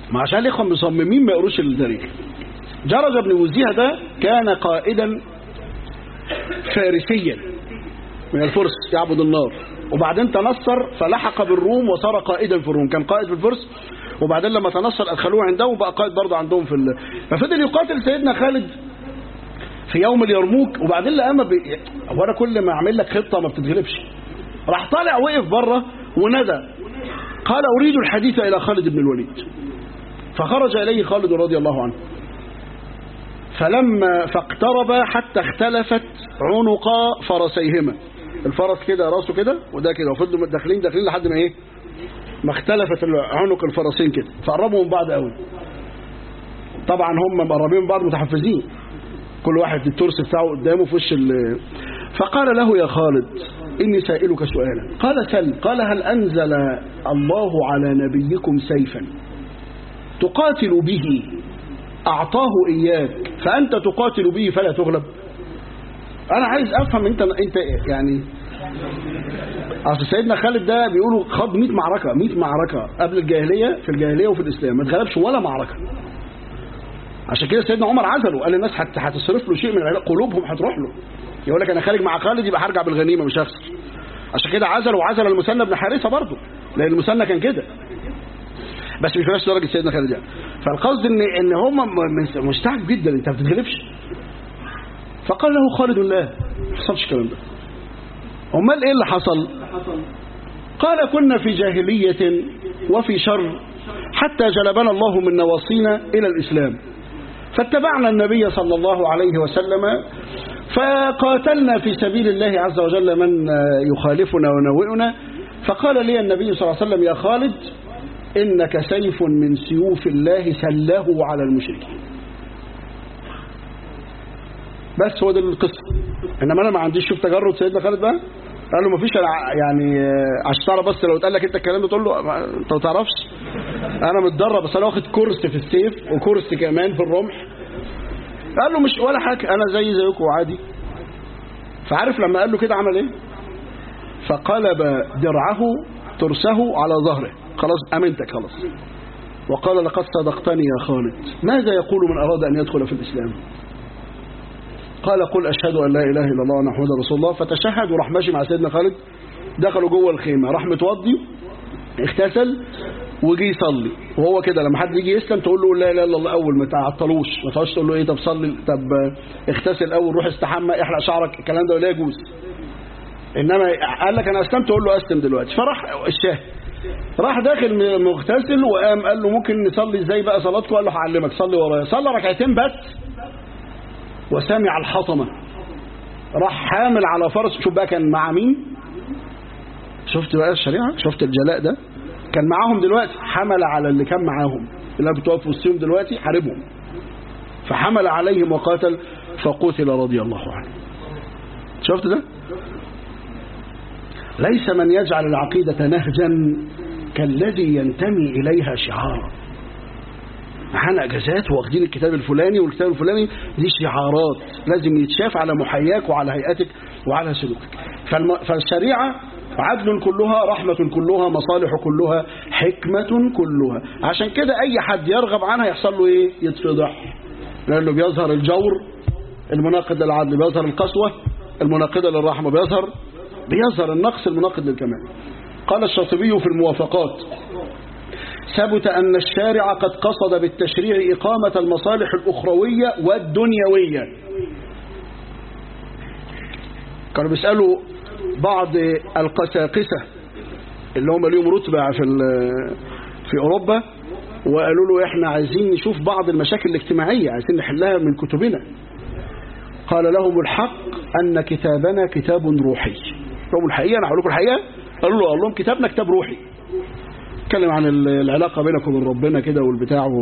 ما عشان الاخوه مصممين ما يقروش التاريخ جرج بن وزيها ده كان قائدا فارسيا من الفرس يعبد النار وبعدين تنصر فلحق بالروم وصار قائدا في الروم كان قائد في الفرس وبعدين لما تنصر ادخلوه عندهم وبقى قائد برضه عندهم في ال... ففضل يقاتل سيدنا خالد في يوم اليرموك وبعدين لقى ما بي... هو انا كل ما اعمل لك خطه ما بتتغلبش راح طالع وقف بره ونادى قال اريد الحديث الى خالد بن الوليد فخرج اليه خالد رضي الله عنه فلما فاقترب حتى اختلفت عنق فرسيهما الفرس كده راسه كده وده كده وفضلوا داخلين داخلين لحد ما ايه ما اختلفت عنق الفرسين كده فقربوا من بعض قوي طبعا هم مقربين من بعض متحفزين كل واحد الترس بتاعه قدامه في وش ال- فقال له يا خالد إني سائلك سؤالا قال سل قال هل أنزل الله على نبيكم سيفا تقاتل به أعطاه إياك فأنت تقاتل به فلا تغلب أنا عايز أفهم أنت أنت يعني أصل سيدنا خالد ده بيقولوا خاض 100 معركة 100 معركة قبل الجاهلية في الجاهلية وفي الإسلام ما اتغلبش ولا معركة عشان كده سيدنا عمر عزله قال للناس هت- هتصرف له شيء من العلاج قلوبهم هتروح له يقول لك انا خارج مع خالد يبقى هرجع بالغنيمه مش هخسر عشان كده عزله وعزل المثنى بن حارثه برضه لان المثنى كان كده بس مش بنفس درجه سيدنا خالد يعني فالقصد ان ان هم م- م- مستعجب جدا انت ما بتتغلبش فقال له خالد لا ما حصلش الكلام ده امال ايه اللي حصل قال كنا في جاهليه وفي شر حتى جلبنا الله من نواصينا الى الاسلام فاتبعنا النبي صلى الله عليه وسلم فقاتلنا في سبيل الله عز وجل من يخالفنا ونوئنا فقال لي النبي صلى الله عليه وسلم يا خالد إنك سيف من سيوف الله سله على المشركين بس هو ده القصة إنما أنا ما عنديش شوف تجرد سيدنا خالد بقى قال له ما فيش يعني عشان بس لو اتقال لك انت الكلام ده تقول له ما- انت ما تعرفش انا متدرب بس انا واخد كورس في السيف وكورس كمان في الرمح قال له مش ولا حاجه انا زي زيكم عادي فعارف لما قال له كده عمل ايه فقلب درعه ترسه على ظهره خلاص امنتك خلاص وقال لقد صدقتني يا خالد ماذا يقول من اراد ان يدخل في الاسلام قال قل اشهد ان لا اله الا الله وان محمدا رسول الله فتشهد وراح ماشي مع سيدنا خالد دخلوا جوه الخيمه راح متوضي اغتسل وجي يصلي وهو كده لما حد يجي يسلم تقول له لا اله الا الله اول ما تعطلوش ما تقعدش تقول له ايه طب صلي طب اغتسل اول روح استحمى احلق شعرك الكلام ده لا يجوز انما قال لك انا اسلمت تقول له اسلم دلوقتي فراح الشاهد راح داخل مغتسل وقام قال له ممكن نصلي ازاي بقى صلاتكم قال له هعلمك صلي ورايا صلى ركعتين بس وسمع الحطمه راح حامل على فرس شوف بقى كان مع مين شفت بقى الشريعه شفت الجلاء ده كان معاهم دلوقتي حمل على اللي كان معاهم اللي بتوقف في وسطهم دلوقتي حاربهم فحمل عليهم وقاتل فقتل رضي الله عنه شفت ده ليس من يجعل العقيدة نهجا كالذي ينتمي إليها شعارا معانا اجازات واخدين الكتاب الفلاني والكتاب الفلاني دي شعارات لازم يتشاف على محياك وعلى هيئتك وعلى سلوكك فالم... فالشريعة عدل كلها رحمة كلها مصالح كلها حكمة كلها عشان كده أي حد يرغب عنها يحصل له إيه يتفضح لأنه بيظهر الجور المناقض للعدل بيظهر القسوة المناقضة للرحمة بيظهر بيظهر النقص المناقض للكمال قال الشاطبي في الموافقات ثبت أن الشارع قد قصد بالتشريع إقامة المصالح الأخروية والدنيوية كانوا بيسألوا بعض القساقسة اللي هم ليهم رتبة في في أوروبا وقالوا له إحنا عايزين نشوف بعض المشاكل الاجتماعية عايزين نحلها من كتبنا قال لهم الحق أن كتابنا كتاب روحي لهم الحقيقة أنا هقول لكم الحقيقة قالوا له قال لهم كتابنا كتاب روحي اتكلم عن العلاقة بينك وبين ربنا كده والبتاع و...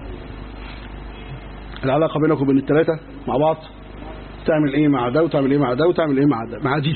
العلاقة بينك وبين الثلاثة مع بعض تعمل ايه مع ده وتعمل ايه مع ده وتعمل ايه مع ده مع دي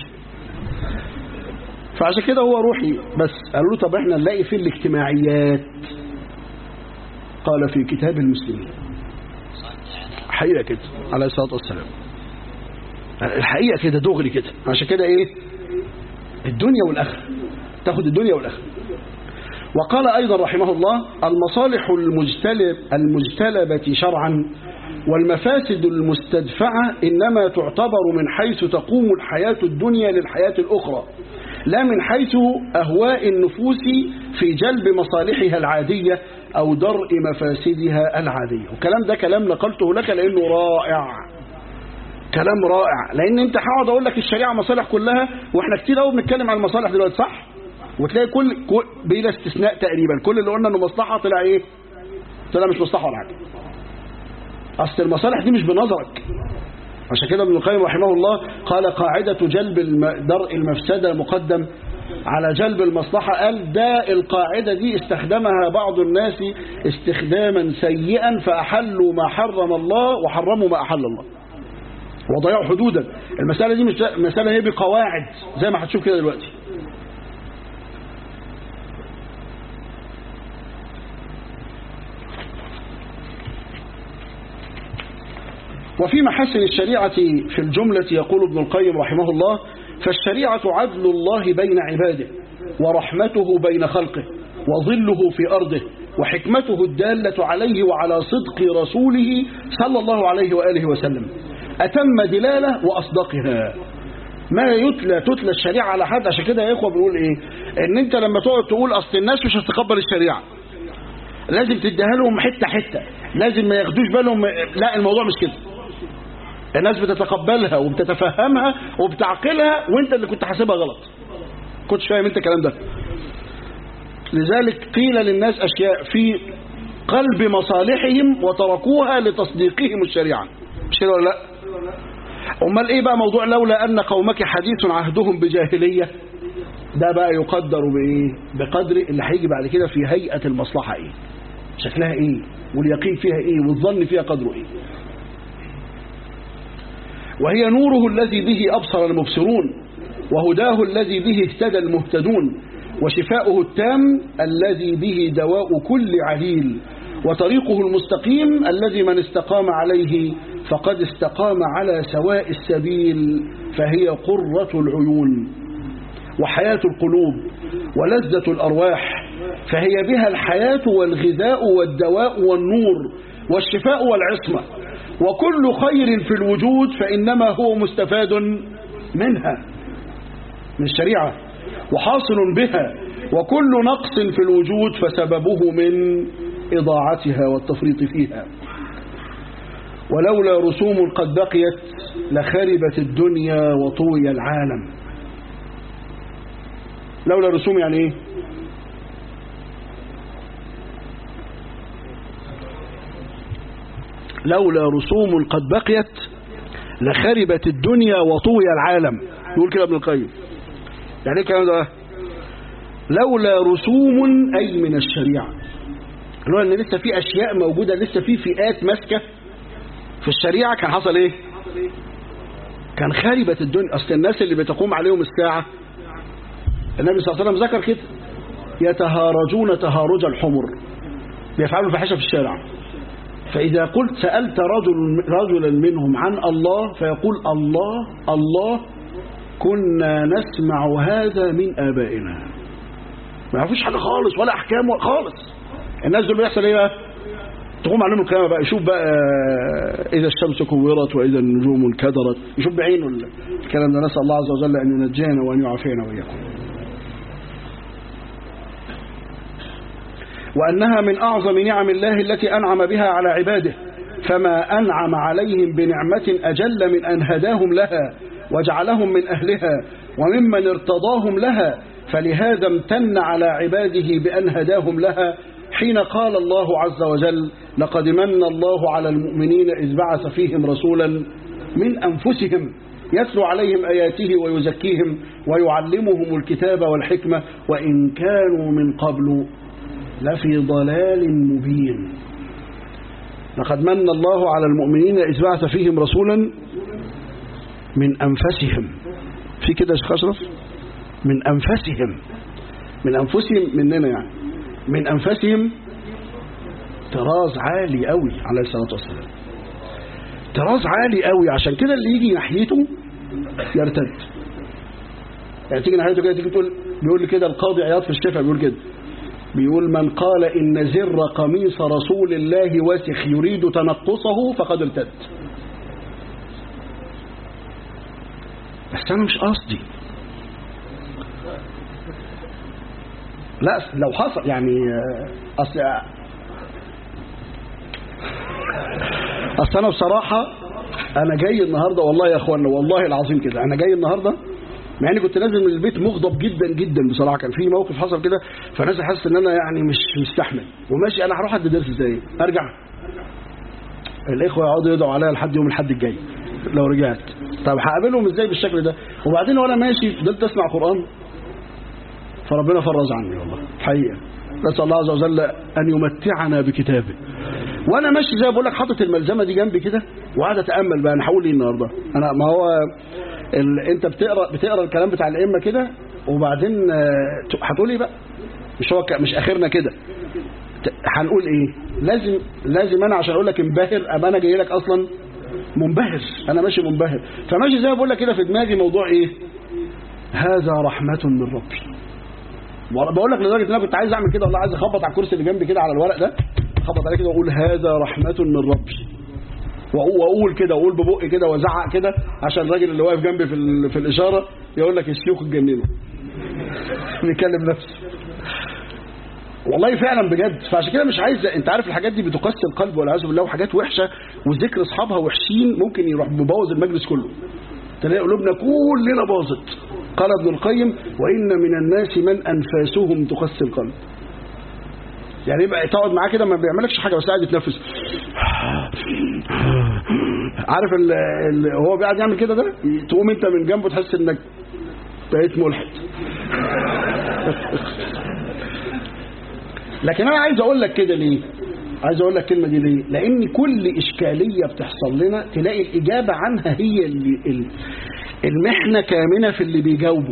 فعشان كده هو روحي بس قالوا له طب احنا نلاقي فيه الاجتماعيات قال في كتاب المسلمين حقيقة كده عليه الصلاة والسلام الحقيقة كده دغري كده عشان كده ايه الدنيا والآخرة تاخد الدنيا والآخرة وقال أيضا رحمه الله المصالح المجتلب المجتلبة شرعا والمفاسد المستدفعة إنما تعتبر من حيث تقوم الحياة الدنيا للحياة الأخرى لا من حيث أهواء النفوس في جلب مصالحها العادية أو درء مفاسدها العادية والكلام ده كلام نقلته لك لأنه رائع كلام رائع لأن أنت هقعد أقول لك الشريعة مصالح كلها وإحنا كتير قوي بنتكلم عن المصالح دلوقتي صح وتلاقي كل, كل بلا استثناء تقريبا كل اللي قلنا انه مصلحه طلع ايه طلع مش مصلحه ولا حاجه اصل المصالح دي مش بنظرك عشان كده ابن القيم رحمه الله قال قاعده جلب الم... درء المفسده مقدم على جلب المصلحة قال ده القاعدة دي استخدمها بعض الناس استخداما سيئا فأحلوا ما حرم الله وحرموا ما أحل الله وضيعوا حدودا المسألة دي مش مسألة هي بقواعد زي ما هتشوف كده دلوقتي وفي محاسن الشريعة في الجملة يقول ابن القيم رحمه الله فالشريعة عدل الله بين عباده ورحمته بين خلقه وظله في أرضه وحكمته الدالة عليه وعلى صدق رسوله صلى الله عليه وآله وسلم أتم دلالة وأصدقها ما يتلى تتلى الشريعة على حد عشان كده يا إخوة بنقول إيه إن أنت لما تقعد تقول أصل الناس مش هتتقبل الشريعة لازم تديها لهم حتة حتة لازم ما ياخدوش بالهم لا الموضوع مش كده الناس بتتقبلها وبتتفهمها وبتعقلها وانت اللي كنت حاسبها غلط كنتش فاهم انت الكلام ده لذلك قيل للناس اشياء في قلب مصالحهم وتركوها لتصديقهم الشريعة مش كده ولا لا امال ايه بقى موضوع لولا ان قومك حديث عهدهم بجاهلية ده بقى يقدر بايه بقدر اللي هيجي بعد كده في هيئة المصلحة ايه شكلها ايه واليقين فيها ايه والظن فيها قدره ايه وهي نوره الذي به أبصر المبصرون وهداه الذي به اهتدى المهتدون وشفاؤه التام الذي به دواء كل عليل وطريقه المستقيم الذي من استقام عليه فقد استقام على سواء السبيل فهي قرة العيون وحياة القلوب ولذة الأرواح فهي بها الحياة والغذاء والدواء والنور والشفاء والعصمة وكل خير في الوجود فإنما هو مستفاد منها من الشريعة وحاصل بها وكل نقص في الوجود فسببه من إضاعتها والتفريط فيها ولولا رسوم قد بقيت لخربت الدنيا وطوي العالم لولا رسوم يعني ايه لولا رسوم قد بقيت لخربت الدنيا وطوي العالم يقول كده ابن القيم يعني ايه الكلام ده لولا رسوم أي من الشريعة اللي هو ان لسه في اشياء موجودة لسه في فئات ماسكة في الشريعة كان حصل ايه كان خربت الدنيا اصل الناس اللي بتقوم عليهم الساعة النبي صلى الله عليه وسلم ذكر كده يتهارجون تهارج الحمر بيفعلوا الفحشة في الشارع فإذا قلت سألت رجل رجلا منهم عن الله فيقول الله الله كنا نسمع هذا من آبائنا ما يعرفوش حاجة خالص ولا أحكام خالص الناس دول بيحصل إيه بقى تقوم عليهم القيامة بقى يشوف بقى إذا الشمس كورت وإذا النجوم انكدرت يشوف بعينه الكلام ده نسأل الله عز وجل أن ينجينا وأن يعافينا وإياكم وأنها من أعظم نعم الله التي أنعم بها على عباده فما أنعم عليهم بنعمة أجل من أن هداهم لها وجعلهم من أهلها وممن ارتضاهم لها فلهذا امتن على عباده بأن هداهم لها حين قال الله عز وجل لقد من الله على المؤمنين إذ بعث فيهم رسولا من أنفسهم يتلو عليهم آياته ويزكيهم ويعلمهم الكتاب والحكمة وإن كانوا من قبل لفي ضلال مبين لقد من الله على المؤمنين إذ بعث فيهم رسولا من أنفسهم في كده يا شيخ أشرف من أنفسهم من أنفسهم مننا يعني من أنفسهم طراز عالي قوي عليه الصلاة والسلام طراز عالي قوي عشان كده اللي يجي ناحيته يرتد يعني تيجي ناحيته كده تيجي تقول بيقول لي كده القاضي عياض في الشفا بيقول كده بيقول من قال إن زر قميص رسول الله وسخ يريد تنقصه فقد ارتد بس أنا مش قصدي لا لو حصل يعني آه، أصل أصل أنا بصراحة أنا جاي النهاردة والله يا أخوانا والله العظيم كده أنا جاي النهاردة مع اني كنت نازل من البيت مغضب جدا جدا بصراحه كان في موقف حصل كده فنازل حاسس ان انا يعني مش مستحمل وماشي انا هروح ادي درس ازاي ارجع الاخوه يقعدوا يدعوا عليا لحد يوم الحد الجاي لو رجعت طب هقابلهم ازاي بالشكل ده وبعدين وانا ماشي فضلت اسمع قران فربنا فرج عني والله حقيقه نسال الله عز وجل ان يمتعنا بكتابه وانا ماشي زي ما بقول لك حاطط الملزمه دي جنبي كده وقاعد اتامل بقى انا هقول ايه النهارده انا ما هو ال... انت بتقرا بتقرا الكلام بتاع الائمه كده وبعدين آه، هتقول ايه بقى مش هو ك... مش اخرنا كده ت- هنقول ايه لازم لازم انا عشان اقول لك انبهر ابقى انا جاي لك اصلا منبهر انا ماشي منبهر فماشي زي ما بقول لك كده في دماغي موضوع ايه هذا رحمه من ربي بقول لك لدرجه ان انا كنت عايز اعمل كده والله عايز اخبط على الكرسي اللي جنبي كده على الورق ده اخبط عليه كده واقول هذا رحمه من ربي وأقول- واقول كده واقول ببقي كده وازعق كده عشان الراجل اللي واقف جنبي في ال- في الاشاره يقول لك الشيوخ اتجننوا بيكلم نفسه والله فعلا بجد فعشان كده مش عايز انت عارف الحاجات دي بتقسي القلب والعياذ بالله وحاجات وحشه وذكر اصحابها وحشين ممكن يروح مبوظ المجلس كله تلاقي قلوبنا كلنا باظت قال ابن القيم وان من الناس من انفاسهم تقسي القلب يعني يبقى تقعد معاه كده ما بيعملكش حاجه بس قاعد يتنفس عارف ال ال هو قاعد يعمل كده ده تقوم انت من جنبه تحس انك بقيت ملحد لكن انا عايز اقول لك كده ليه عايز اقول لك الكلمه دي ليه لان كل اشكاليه بتحصل لنا تلاقي الاجابه عنها هي اللي ال- المحنه كامنه في اللي بيجاوبه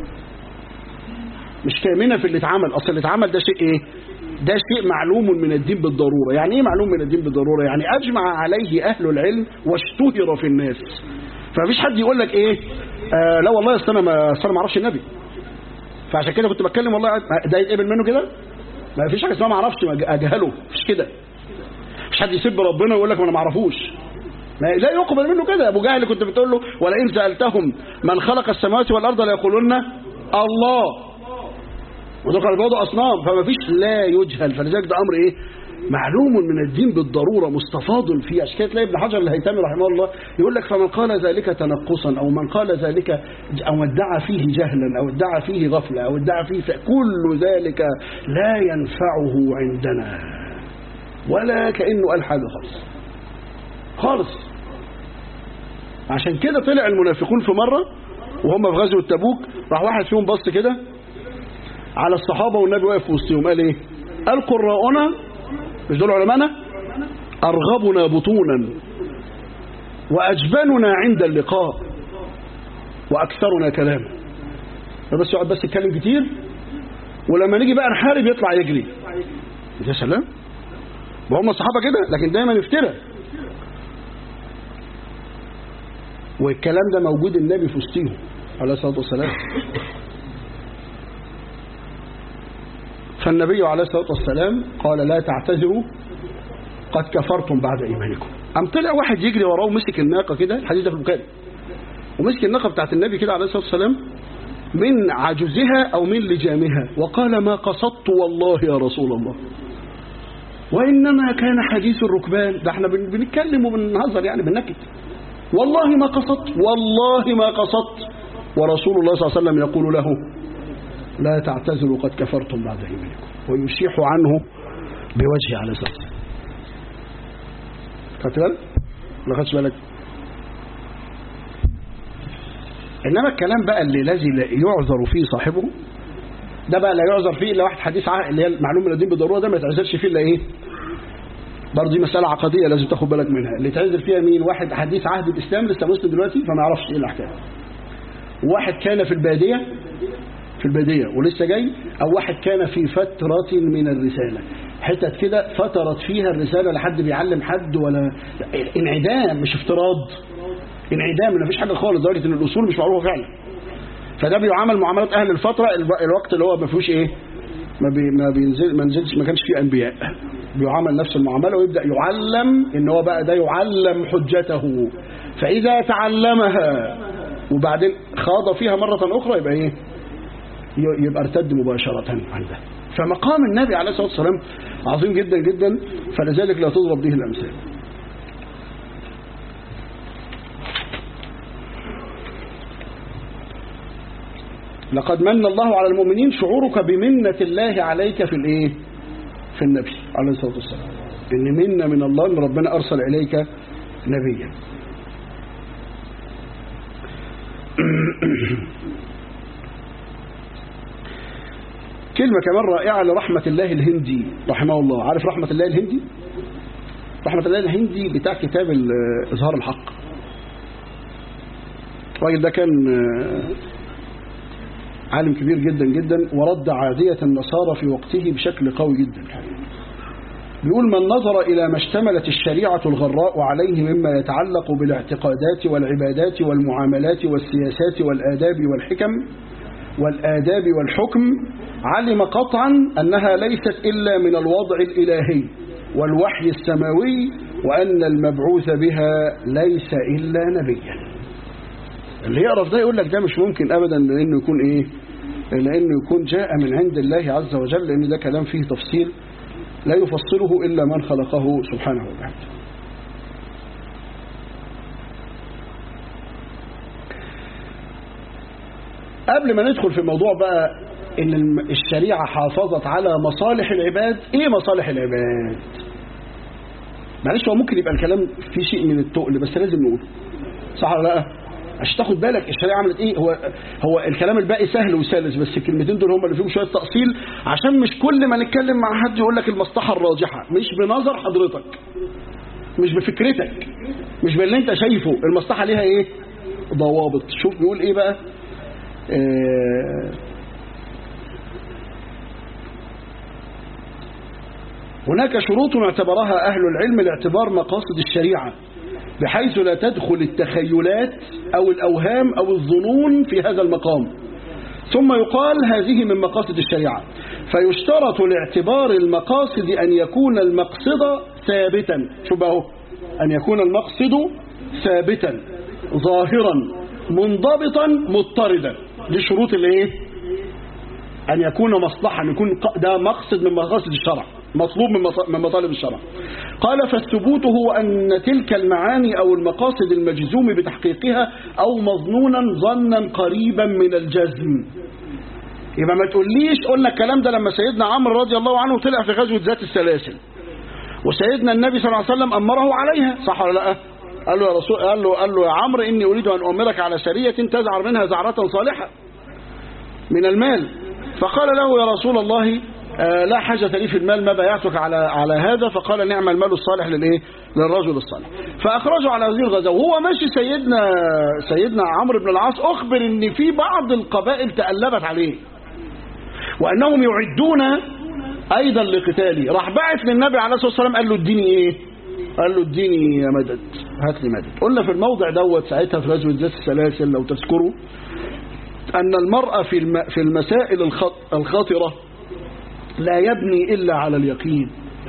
مش كامنه في اللي اتعمل اصل اللي اتعمل ده شيء ايه ده شيء معلوم من الدين بالضروره يعني ايه معلوم من الدين بالضروره يعني اجمع عليه اهل العلم واشتهر في الناس فمفيش حد يقول لك ايه آه لا والله اصل انا ما اصل انا ما اعرفش النبي فعشان كده كنت بتكلم والله ده يتقبل منه كده ما فيش حاجه اسمها ما اعرفش ما اجهله مش كده مش حد يسب ربنا ويقول لك ما انا ما اعرفوش ما لا يقبل منه كده ابو جهل كنت بتقول له ولئن سالتهم من خلق السماوات والارض ليقولن الله ودول كانوا بيعبدوا اصنام فما فيش لا يجهل فلذلك ده امر ايه معلوم من الدين بالضروره مستفاض فيه عشان كده تلاقي ابن حجر الهيثمي رحمه الله يقول لك فمن قال ذلك تنقصا او من قال ذلك او ادعى فيه جهلا او ادعى فيه غفله او ادعى فيه ف- كل ذلك لا ينفعه عندنا ولا كانه قال حاجه خالص خالص عشان كده طلع المنافقون في مره وهم في غزوه تبوك راح واحد فيهم بص كده على الصحابة والنبي واقف في وسطهم قال ايه قال قراؤنا مش دول علمانا أرغبنا بطونا وأجبننا عند اللقاء وأكثرنا كلاما بس يقعد بس يتكلم كتير ولما نيجي بقى نحارب يطلع يجري يا سلام وهم الصحابة كده لكن دايما يفترى والكلام ده موجود النبي في وسطهم عليه الصلاة والسلام فالنبي عليه الصلاة والسلام قال لا تعتذروا قد كفرتم بعد إيمانكم أم طلع واحد يجري وراه ومسك الناقة كده الحديث ده في البخاري ومسك الناقة بتاعت النبي كده عليه الصلاة والسلام من عجزها أو من لجامها وقال ما قصدت والله يا رسول الله وإنما كان حديث الركبان ده احنا بن- بنتكلم وبنهزر يعني بنكت والله ما قصدت والله ما قصدت ورسول الله صلى الله عليه وسلم يقول له لا تعتذروا قد كفرتم بعد إيمانكم ويشيح عنه بوجهه عليه الصلاة والسلام خدت بالك؟ ما خدتش بالك؟ إنما الكلام بقى اللي الذي لا يعذر فيه صاحبه ده بقى لا يعذر فيه إلا واحد حديث عهد اللي هي المعلوم من الدين بالضرورة ده ما يتعذرش فيه إلا إيه؟ برضه دي مسألة عقدية لازم تاخد بالك منها اللي يتعذر فيها مين؟ واحد حديث عهد الإسلام لسه مسلم دلوقتي فما يعرفش إيه الأحكام واحد كان في البادية في البادية ولسه جاي أو واحد كان في فترة من الرسالة حتت كده فترت فيها الرسالة لحد بيعلم حد ولا انعدام مش افتراض انعدام ما فيش حاجة خالص لدرجة ان الأصول مش معروفة فعلا فده بيعامل معاملات أهل الفترة الو- الوقت اللي هو ما فيهوش إيه ما بي ما بينزل ما نزلش ما كانش فيه انبياء بيعامل نفس المعامله ويبدا يعلم ان هو بقى ده يعلم حجته فاذا تعلمها وبعدين خاض فيها مره اخرى يبقى ايه يبقى ارتد مباشره عن ده فمقام النبي عليه الصلاه والسلام عظيم جدا جدا فلذلك لا تضرب به الامثال لقد من الله على المؤمنين شعورك بمنة الله عليك في الايه في النبي عليه الصلاة والسلام ان منة من الله ان ربنا ارسل اليك نبيا كلمة كمان رائعة لرحمة الله الهندي رحمه الله عارف رحمة الله الهندي رحمة الله الهندي بتاع كتاب إظهار الحق الراجل ده كان عالم كبير جدا جدا ورد عادية النصارى في وقته بشكل قوي جدا بيقول من نظر إلى ما اشتملت الشريعة الغراء عليه مما يتعلق بالاعتقادات والعبادات والمعاملات والسياسات والآداب والحكم والآداب والحكم علم قطعا أنها ليست إلا من الوضع الإلهي والوحي السماوي وأن المبعوث بها ليس إلا نبيا اللي يعرف ده يقول لك ده مش ممكن أبدا لأنه يكون إيه لأنه يكون جاء من عند الله عز وجل لأن ده كلام فيه تفصيل لا يفصله إلا من خلقه سبحانه وتعالى قبل ما ندخل في موضوع بقى ان الشريعة حافظت على مصالح العباد ايه مصالح العباد معلش هو ممكن يبقى الكلام فيه شيء من التقل بس لازم نقول صح ولا لا عشان تاخد بالك الشريعة عملت ايه هو هو الكلام الباقي سهل وسلس بس الكلمتين دول هم اللي فيهم شوية تأصيل عشان مش كل ما نتكلم مع حد يقول لك المصلحة الراجحة مش بنظر حضرتك مش بفكرتك مش باللي انت شايفه المصلحة ليها ايه ضوابط شوف بيقول ايه بقى آه هناك شروط اعتبرها أهل العلم لاعتبار مقاصد الشريعة بحيث لا تدخل التخيلات أو الأوهام أو الظنون في هذا المقام ثم يقال هذه من مقاصد الشريعة فيشترط لاعتبار المقاصد أن يكون المقصد ثابتا شو بقى أن يكون المقصد ثابتا ظاهرا منضبطا مضطردا دي شروط الايه أن يكون مصلحة أن يكون ده مقصد من مقاصد الشرع مطلوب من مطالب الشرع قال فالثبوت هو أن تلك المعاني أو المقاصد المجزوم بتحقيقها أو مظنونا ظنا قريبا من الجزم يبقى ما تقوليش قلنا الكلام ده لما سيدنا عمرو رضي الله عنه طلع في غزوة ذات السلاسل وسيدنا النبي صلى الله عليه وسلم أمره عليها صح ولا لا قال له يا رسول قال له قال له يا عمرو إني أريد أن أؤمرك على سرية تزعر منها زعرة صالحة من المال فقال له يا رسول الله آه لا حاجة لي في المال ما بايعتك على على هذا فقال نعم المال الصالح للايه للرجل الصالح فأخرجوا على هذه الغزوة وهو ماشي سيدنا سيدنا عمرو بن العاص أخبر ان في بعض القبائل تألبت عليه وأنهم يعدون أيضا لقتالي راح بعث للنبي عليه الصلاة والسلام قال له اديني ايه قال له اديني يا مدد هات لي مدد قلنا في الموضع دوت ساعتها في غزوة ذات السلاسل لو تذكروا أن المرأة في الم... في المسائل الخط... الخاطرة لا يبني إلا على اليقين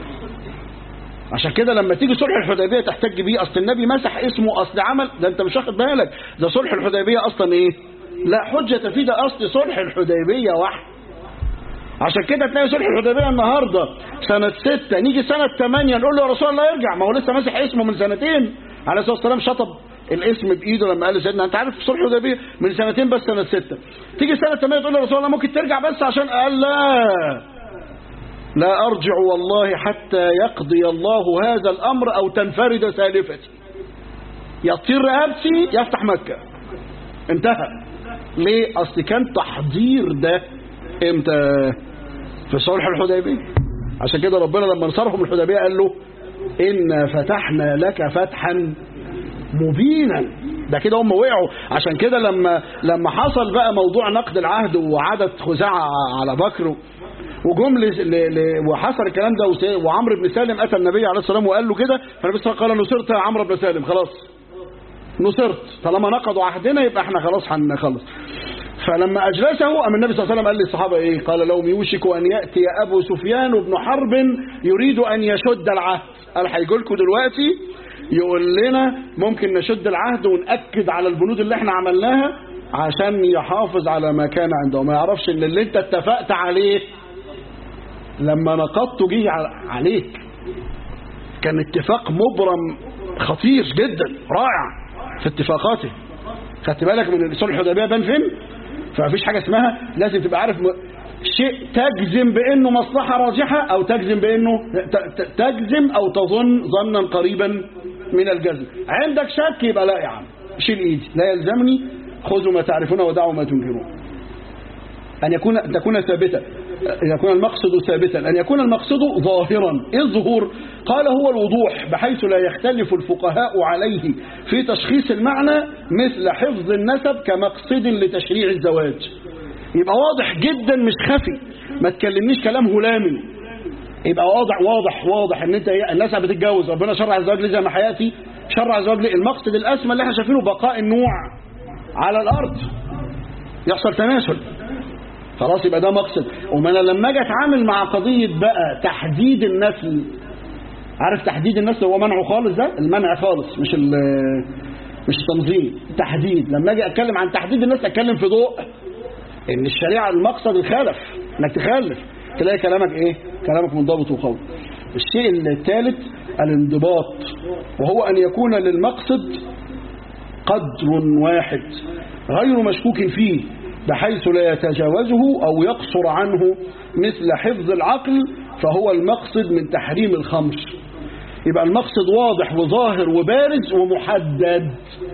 عشان كده لما تيجي صلح الحديبية تحتج بيه أصل النبي مسح اسمه أصل عمل ده أنت مش واخد بالك ده صلح الحديبية أصلا إيه لا حجة فيه ده أصل صلح الحديبية واحد عشان كده تلاقي صلح الحديبية النهاردة سنة ستة نيجي سنة ثمانية نقول له يا رسول الله يرجع ما هو لسه ماسح اسمه من سنتين عليه الصلاة والسلام شطب الاسم بايده لما قال لسيدنا انت عارف صلح الحديبيه من سنتين بس سنه ستة تيجي سنه 8 تقول له يا رسول الله ممكن ترجع بس عشان قال لا لا ارجع والله حتى يقضي الله هذا الامر او تنفرد سالفتي يطير رقبتي يفتح مكه انتهى ليه اصل كان تحضير ده امتى في صلح الحديبيه عشان كده ربنا لما نصرهم الحديبيه قال له إنا فتحنا لك فتحا مبينا ده كده هم وقعوا عشان كده لما لما حصل بقى موضوع نقد العهد وعدد خزاعة على بكر وجم وحصل الكلام ده وعمرو بن سالم اتى النبي عليه الصلاه والسلام وقال له كده فالنبي صلى الله عليه وسلم قال نصرت يا عمرو بن سالم خلاص نصرت طالما نقضوا عهدنا يبقى احنا خلاص هنخلص فلما أجلسه أم النبي صلى الله عليه وسلم قال للصحابة إيه قال لهم يوشك أن يأتي أبو سفيان بن حرب يريد أن يشد العهد قال هيجي لكم دلوقتي يقول لنا ممكن نشد العهد ونأكد على البنود اللي احنا عملناها عشان يحافظ على ما كان عنده وما يعرفش ان اللي انت اتفقت عليه لما نقضته جه عليك كان اتفاق مبرم خطير جدا رائع في اتفاقاته خدت بالك من صلح الحديبيه بان فين فمفيش حاجه اسمها لازم تبقى عارف م... شيء تجزم بانه مصلحه راجحه او تجزم بانه ت... تجزم او تظن ظنا قريبا من الجزم عندك شك يبقى لا يا عم شيل ايدي لا يلزمني خذوا ما تعرفون ودعوا ما تنكرون أن يكون أن تكون ثابتة أن يكون المقصد ثابتا أن يكون المقصد ظاهرا إيه الظهور قال هو الوضوح بحيث لا يختلف الفقهاء عليه في تشخيص المعنى مثل حفظ النسب كمقصد لتشريع الزواج يبقى واضح جدا مش خفي ما تكلمنيش كلام هلامي يبقى واضح واضح واضح ان انت الناس بتتجوز ربنا شرع الزواج ليه زي ما حياتي شرع الزواج ليه المقصد الاسمى اللي احنا شايفينه بقاء النوع على الارض يحصل تناسل خلاص يبقى ده مقصد وما انا لما اجي اتعامل مع قضيه بقى تحديد النسل عارف تحديد النسل هو منعه خالص ده المنع خالص مش مش التنظيم تحديد لما اجي اتكلم عن تحديد النسل اتكلم في ضوء ان الشريعه المقصد الخلف انك تخلف تلاقي كلامك ايه كلامك منضبط وقوي الشيء الثالث الانضباط وهو ان يكون للمقصد قدر واحد غير مشكوك فيه بحيث لا يتجاوزه أو يقصر عنه مثل حفظ العقل فهو المقصد من تحريم الخمر يبقى المقصد واضح وظاهر وبارز ومحدد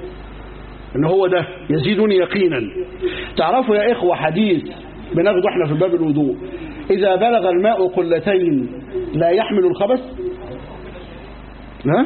ان هو ده يزيدني يقينا تعرفوا يا إخوة حديث بناخده احنا في باب الوضوء إذا بلغ الماء قلتين لا يحمل الخبث ها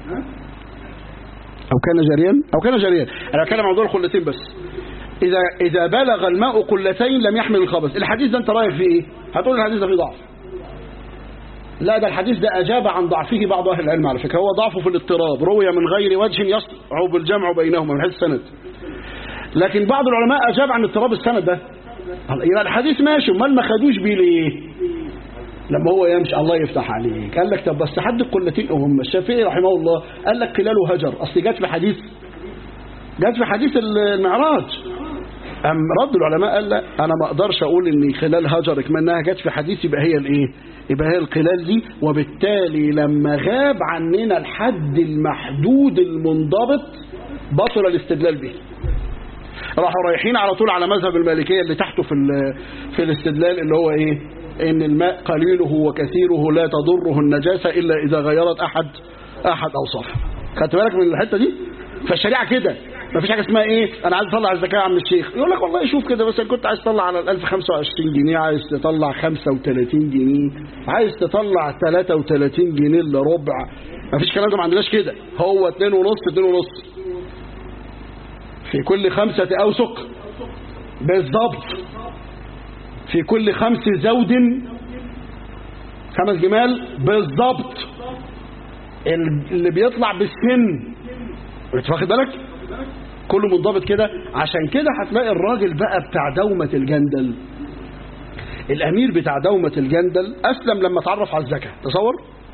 أو كان جاريا أو كان جاريا أنا أتكلم عن موضوع القلتين بس إذا إذا بلغ الماء قلتين لم يحمل الخبث الحديث ده أنت رايك فيه إيه هتقول الحديث ده فيه ضعف لا ده الحديث ده أجاب عن ضعفه بعض أهل العلم على فكرة هو ضعفه في الاضطراب روي من غير وجه يصعب الجمع بينهما من حيث السند لكن بعض العلماء أجاب عن اضطراب السند ده يبقى الحديث ماشي امال ما خدوش بيه ليه لما هو يمشي الله يفتح عليك قال لك طب بس حد القلتين هم الشافعي رحمه الله قال لك قلاله هجر اصل جت في حديث جت في حديث المعراج أم رد العلماء قال لا أنا ما أقدرش أقول إن خلال هجر كمانها جت في حديث يبقى هي الإيه يبقى هي القلال دي وبالتالي لما غاب عننا الحد المحدود المنضبط بطل الاستدلال به راحوا رايحين على طول على مذهب المالكية اللي تحته في في الاستدلال اللي هو إيه إن الماء قليله وكثيره لا تضره النجاسة إلا إذا غيرت أحد أحد أوصافه خدت بالك من الحتة دي فالشريعة كده ما فيش حاجه اسمها ايه انا عايز اطلع الزكاه يا عم الشيخ يقول لك والله شوف كده مثلا كنت عايز تطلع على ال 1025 جنيه عايز تطلع 35 جنيه عايز تطلع 33 جنيه الا ربع ما فيش كلام ده ما عندناش كده هو 2 ونص 2 ونص في كل خمسة أوسق بالضبط في كل خمس زود خمس جمال بالضبط اللي بيطلع بالسن واخد بالك كله منضبط كده عشان كده هتلاقي الراجل بقى بتاع دومة الجندل الأمير بتاع دومة الجندل أسلم لما اتعرف على الزكاة تصور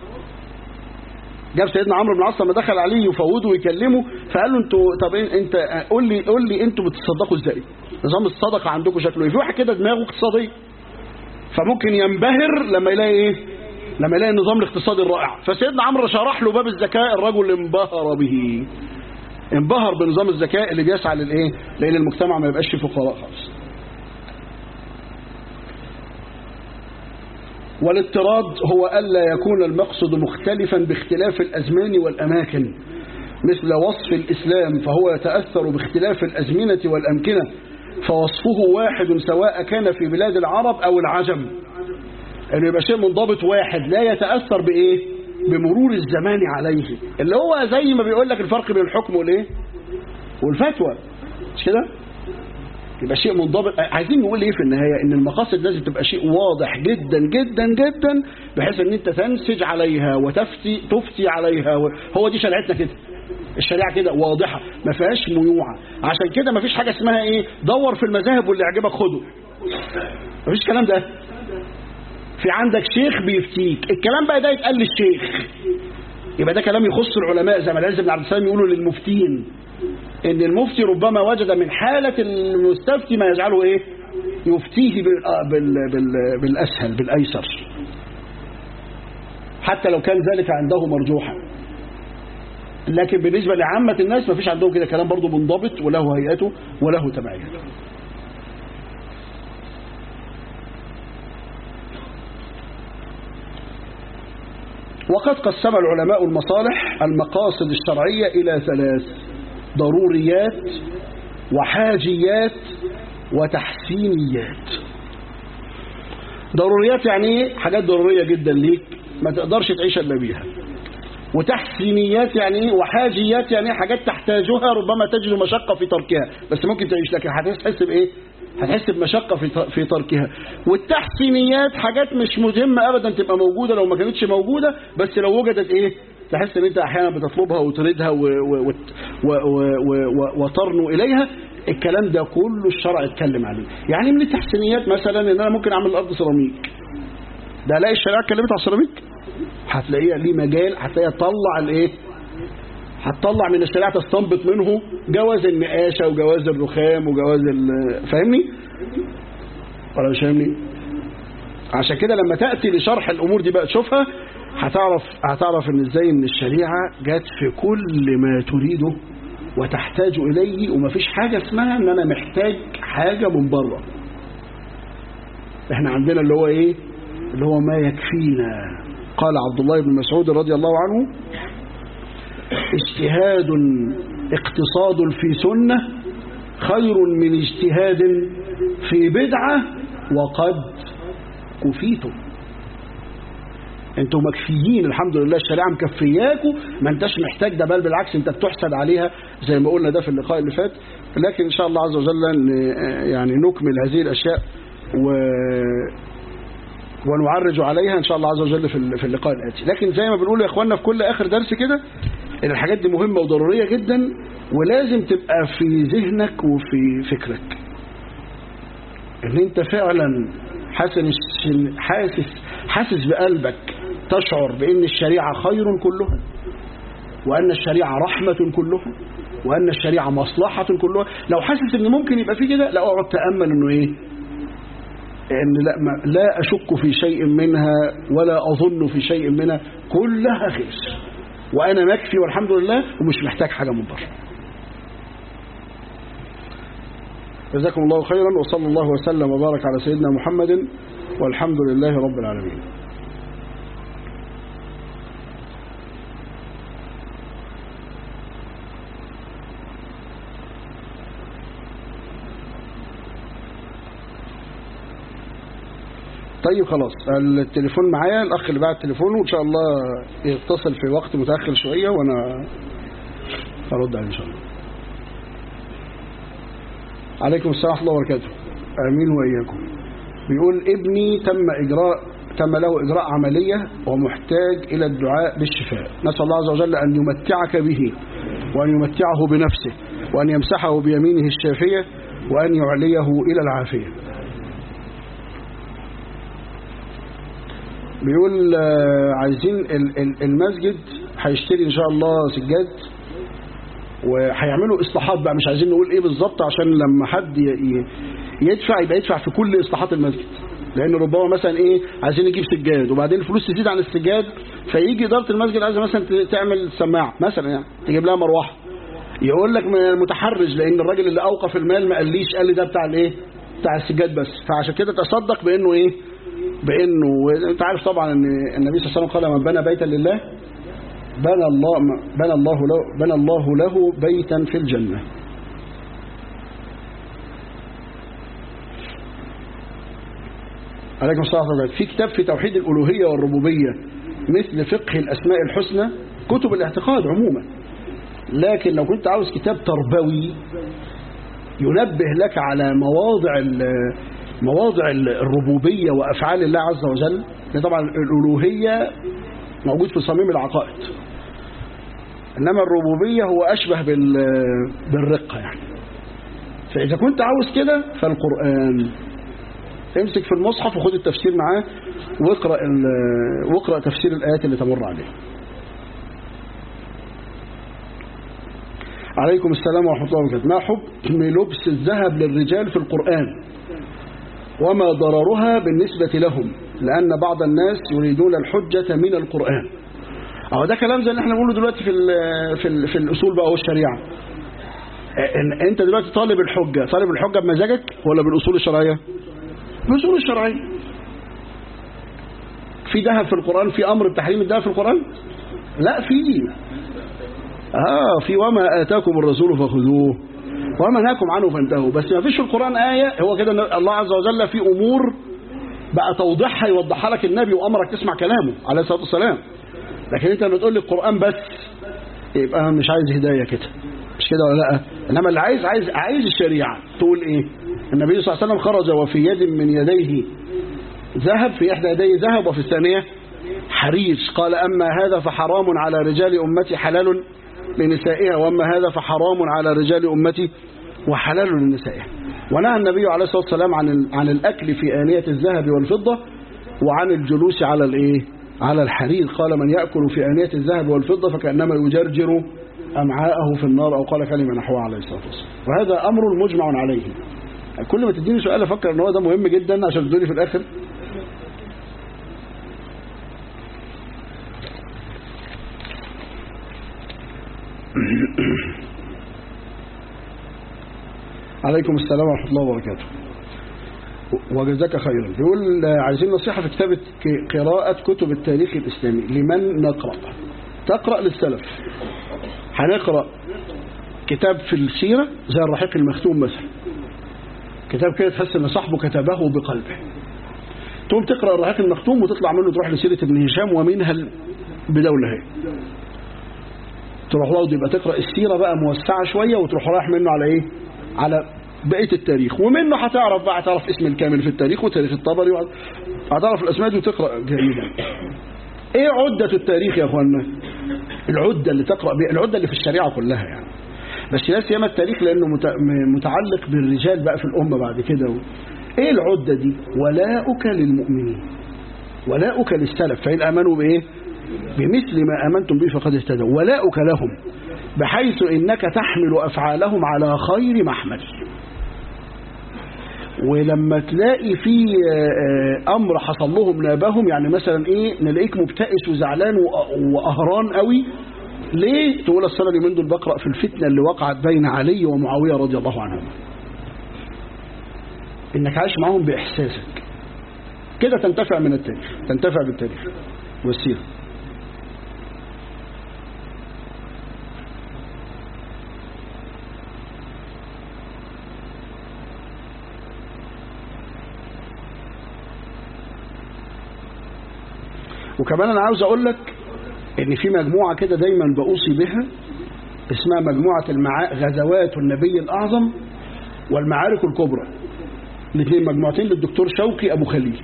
جاب سيدنا عمرو بن العاص لما دخل عليه يفوضه ويكلمه فقال له انتوا طب انت قول لي قول لي انتوا بتتصدقوا ازاي نظام الصدقه عندكم شكله ايه في واحد كده دماغه اقتصاديه فممكن ينبهر لما يلاقي ايه لما يلاقي النظام الاقتصادي الرائع فسيدنا عمرو شرح له باب الزكاه الرجل انبهر به انبهر بنظام الزكاة اللي بيسعى للايه لان المجتمع ما يبقاش فيه فقراء خالص والاضطراد هو ألا يكون المقصد مختلفا باختلاف الأزمان والأماكن مثل وصف الإسلام فهو يتأثر باختلاف الأزمنة والأمكنة فوصفه واحد سواء كان في بلاد العرب أو العجم أنه يبقى شيء منضبط واحد لا يتأثر بإيه بمرور الزمان عليه اللي هو زي ما بيقول لك الفرق بين الحكم والايه والفتوى مش كده يبقى شيء منضبط عايزين نقول ايه في النهاية ان المقاصد لازم تبقى شيء واضح جدا جدا جدا بحيث ان انت تنسج عليها وتفتي تفتي عليها هو دي شريعتنا كده الشريعة كده واضحة ما فيهاش ميوعة عشان كده ما فيش حاجة اسمها ايه دور في المذاهب واللي يعجبك خده ما فيش الكلام ده في عندك شيخ بيفتيك الكلام بقى ده يتقال للشيخ يبقى ده كلام يخص العلماء زي ما العز بن عبد السلام يقولوا للمفتين ان المفتي ربما وجد من حالة المستفتي ما يجعله ايه يفتيه بال بال بال بالاسهل بالايسر حتى لو كان ذلك عنده مرجوحا لكن بالنسبة لعامة الناس ما فيش عندهم كده كلام برضه منضبط وله هيئته وله تبعيته وقد قسم العلماء المصالح المقاصد الشرعية إلى ثلاث ضروريات وحاجيات وتحسينيات ضروريات يعني ايه حاجات ضرورية جدا ليك ما تقدرش تعيش الا بيها وتحسينيات يعني ايه وحاجيات يعني ايه حاجات تحتاجها ربما تجد مشقة في تركها بس ممكن تعيش لكن هتحس بايه هتحس بمشقة في في تركها والتحسينيات حاجات مش مهمة ابدا تبقى موجودة لو ما كانتش موجودة بس لو وجدت ايه تحس ان انت احيانا بتطلبها وتريدها وترنو اليها الكلام ده كله الشرع اتكلم عليه يعني من التحسينيات مثلا ان انا ممكن اعمل الارض سيراميك ده الاقي الشريعه اتكلمت على السيراميك هتلاقيها ليه مجال هتلاقيها تطلع الايه هتطلع من الشريعه تستنبط منه جواز النقاشه وجواز الرخام وجواز فاهمني ولا مش فاهمني عشان كده لما تاتي لشرح الامور دي بقى تشوفها هتعرف هتعرف ان ازاي ان الشريعه جت في كل ما تريده وتحتاج اليه ومفيش حاجه اسمها ان انا محتاج حاجه من بره احنا عندنا اللي هو ايه اللي هو ما يكفينا قال عبد الله بن مسعود رضي الله عنه اجتهاد اقتصاد في سنة خير من اجتهاد في بدعة وقد كفيتم انتوا مكفيين الحمد لله الشريعة مكفياكم ما انتش محتاج ده بل بالعكس انت بتحسد عليها زي ما قلنا ده في اللقاء اللي فات لكن ان شاء الله عز وجل يعني نكمل هذه الاشياء و ونعرج عليها ان شاء الله عز وجل في في اللقاء الاتي لكن زي ما بنقول يا اخواننا في كل اخر درس كده ان الحاجات دي مهمة وضرورية جدا ولازم تبقى في ذهنك وفي فكرك ان انت فعلا حاسس حاسس حاسس بقلبك تشعر بان الشريعة خير كلها وان الشريعة رحمة كلها وان الشريعة مصلحة كلها لو حاسس ان ممكن يبقى في كده لا اقعد تأمل انه ايه ان لا, ما لا اشك في شيء منها ولا اظن في شيء منها كلها خير وانا مكفي والحمد لله ومش محتاج حاجة من بره جزاكم الله خيرا وصلى الله وسلم وبارك على سيدنا محمد والحمد لله رب العالمين طيب خلاص التليفون معايا الاخ اللي بعت تليفونه وان شاء الله يتصل في وقت متاخر شويه وانا ارد عليه ان شاء الله عليكم السلام ورحمه الله وبركاته امين واياكم بيقول ابني تم اجراء تم له اجراء عمليه ومحتاج الى الدعاء بالشفاء نسال الله عز وجل ان يمتعك به وان يمتعه بنفسه وان يمسحه بيمينه الشافيه وان يعليه الى العافيه بيقول عايزين المسجد هيشتري ان شاء الله سجاد وهيعملوا اصلاحات بقى مش عايزين نقول ايه بالظبط عشان لما حد يدفع يبقى يدفع في كل اصلاحات المسجد لان ربما مثلا ايه عايزين نجيب سجاد وبعدين الفلوس تزيد عن السجاد فيجي اداره المسجد عايزه مثلا تعمل سماعه مثلا يعني تجيب لها مروحه يقول لك متحرج لان الراجل اللي اوقف المال ما قاليش قال لي ده بتاع الايه بتاع السجاد بس فعشان كده تصدق بانه ايه بانه انت عارف طبعا ان النبي صلى الله عليه وسلم قال من بنى بيتا لله بنى الله بنى الله له بنى الله له بيتا في الجنه عليكم السلام ورحمه الله في كتاب في توحيد الالوهيه والربوبيه مثل فقه الاسماء الحسنى كتب الاعتقاد عموما لكن لو كنت عاوز كتاب تربوي ينبه لك على مواضع ال- مواضع ال- الربوبية وأفعال الله عز وجل ده طبعا الألوهية موجود في صميم العقائد إنما الربوبية هو أشبه بال- بالرقة يعني فإذا كنت عاوز كده فالقرآن امسك في المصحف وخد التفسير معاه واقرأ, ال- واقرأ تفسير الآيات اللي تمر عليه عليكم السلام ورحمة الله وبركاته ما حكم لبس الذهب للرجال في القرآن وما ضررها بالنسبة لهم لأن بعض الناس يريدون الحجة من القرآن أهو ده كلام زي اللي احنا بنقوله دلوقتي في ال في ال في الأصول بقى والشريعة إن أنت دلوقتي طالب الحجة طالب الحجة بمزاجك ولا بالأصول الشرعية بالأصول الشرعية في ذهب في القرآن في أمر بتحريم الذهب في القرآن لا في آه في وما آتاكم الرسول فخذوه وما نهاكم عنه فانتهوا بس ما فيش في القرآن آية هو كده إن الله عز وجل في أمور بقى توضيحها يوضحها لك النبي وأمرك تسمع كلامه عليه الصلاة والسلام لكن أنت لما تقول لي القرآن بس يبقى أنا مش عايز هداية كده مش كده ولا لا إنما اللي عايز عايز عايز الشريعة تقول إيه النبي صلى الله عليه وسلم خرج وفي يد من يديه ذهب في إحدى يديه ذهب وفي الثانية حرير قال أما هذا فحرام على رجال أمتي حلال لنسائها وأما هذا فحرام على رجال أمتي وحلال لنسائها ونهى النبي عليه الصلاة والسلام عن ال- عن الأكل في آنية الذهب والفضة وعن الجلوس على الإيه على الحرير قال من يأكل في آنية الذهب والفضة فكأنما يجرجر أمعاءه في النار أو قال كلمة نحوها عليه الصلاة والسلام وهذا أمر مجمع عليه كل ما تديني سؤال أفكر أن هو ده مهم جدا عشان تدوني في الآخر عليكم السلام ورحمة الله وبركاته وجزاك خيرا يقول آه، عايزين نصيحة في كتابة ك- قراءة كتب التاريخ الإسلامي لمن نقرأ تقرأ للسلف هنقرأ كتاب في السيرة زي الرحيق المختوم مثلا كتاب كده تحس ان صاحبه كتبه بقلبه تقوم تقرأ الرحيق المختوم وتطلع منه تروح لسيرة ابن هشام ومنها ال- بدولة هي تروح واخد يبقى تقرأ السيرة بقى موسعة شوية وتروح رايح منه على ايه على بقية التاريخ ومنه هتعرف بقى هتعرف اسم الكامل في التاريخ وتاريخ الطبري وهت- هتعرف الأسماء دي وتقرأ جيدا ايه عدة التاريخ يا اخوانا العدة اللي تقرأ بيها العدة اللي في الشريعة كلها يعني بس لا سيما التاريخ لأنه مت- م- متعلق بالرجال بقى في الأمة بعد كده و... ايه العدة دي ولاؤك للمؤمنين ولاؤك للسلف فإن آمنوا بإيه بمثل ما آمنتم به فقد اهتدوا ولاؤك لهم بحيث إنك تحمل أفعالهم على خير محمل ولما تلاقي في آه، آه، أمر حصل لهم نابهم يعني مثلا إيه نلاقيك مبتئس وزعلان وأ- وقهران قوي ليه تقول السنة اليومين دول بقرأ في الفتنة اللي وقعت بين علي ومعاوية رضي الله عنهما إنك عايش معاهم بإحساسك كده تنتفع من التاريخ تنتفع بالتاريخ والسيرة وكمان أنا عاوز أقول لك إن في مجموعة كده دايما بأوصي بها اسمها مجموعة المعا... غزوات النبي الأعظم والمعارك الكبرى الاثنين مجموعتين للدكتور شوقي أبو خليل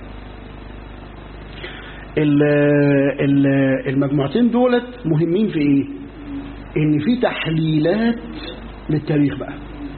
ال- ال- المجموعتين دولت مهمين في ايه ان في تحليلات للتاريخ بقى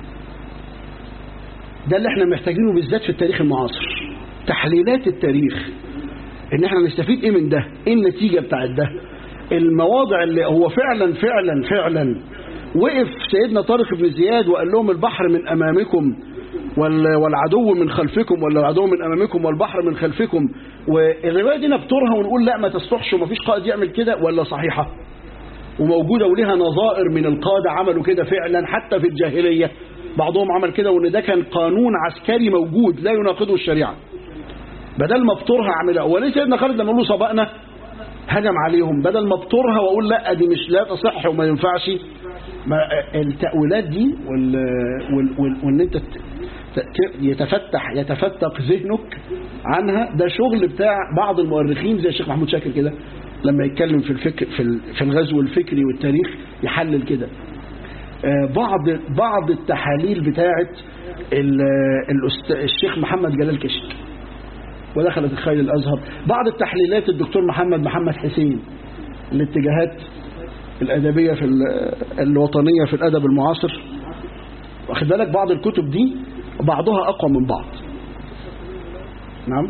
ده اللي احنا محتاجينه بالذات في التاريخ المعاصر تحليلات التاريخ ان احنا نستفيد ايه من ده ايه النتيجة بتاعت ده المواضع اللي هو فعلا فعلا فعلا وقف سيدنا طارق بن زياد وقال لهم البحر من امامكم وال- والعدو من خلفكم ولا العدو من امامكم والبحر من خلفكم والروايه دي نبترها ونقول لا ما تصلحش ومفيش قائد يعمل كده ولا صحيحه وموجوده ولها نظائر من القاده عملوا كده فعلا حتى في الجاهليه بعضهم عمل كده وان ده كان قانون عسكري موجود لا يناقضه الشريعه بدل ما ابطرها اعملها وليه سيدنا خالد لما يقول له سبقنا هجم عليهم بدل ما ابطرها واقول لا دي مش لا تصح وما ينفعش ما التأويلات دي وال وال وال وان انت ت- ت- يتفتح يتفتق ذهنك عنها ده شغل بتاع بعض المؤرخين زي الشيخ محمود شاكر كده لما يتكلم في الفكر في ال- في الغزو الفكري والتاريخ يحلل كده آه، بعض بعض التحاليل بتاعه ال- الأست- الشيخ محمد جلال كشك ودخلت الخيل الازهر بعض التحليلات الدكتور محمد محمد حسين الاتجاهات الادبيه في ال- الوطنيه في الادب المعاصر واخد بالك بعض الكتب دي بعضها اقوى من بعض نعم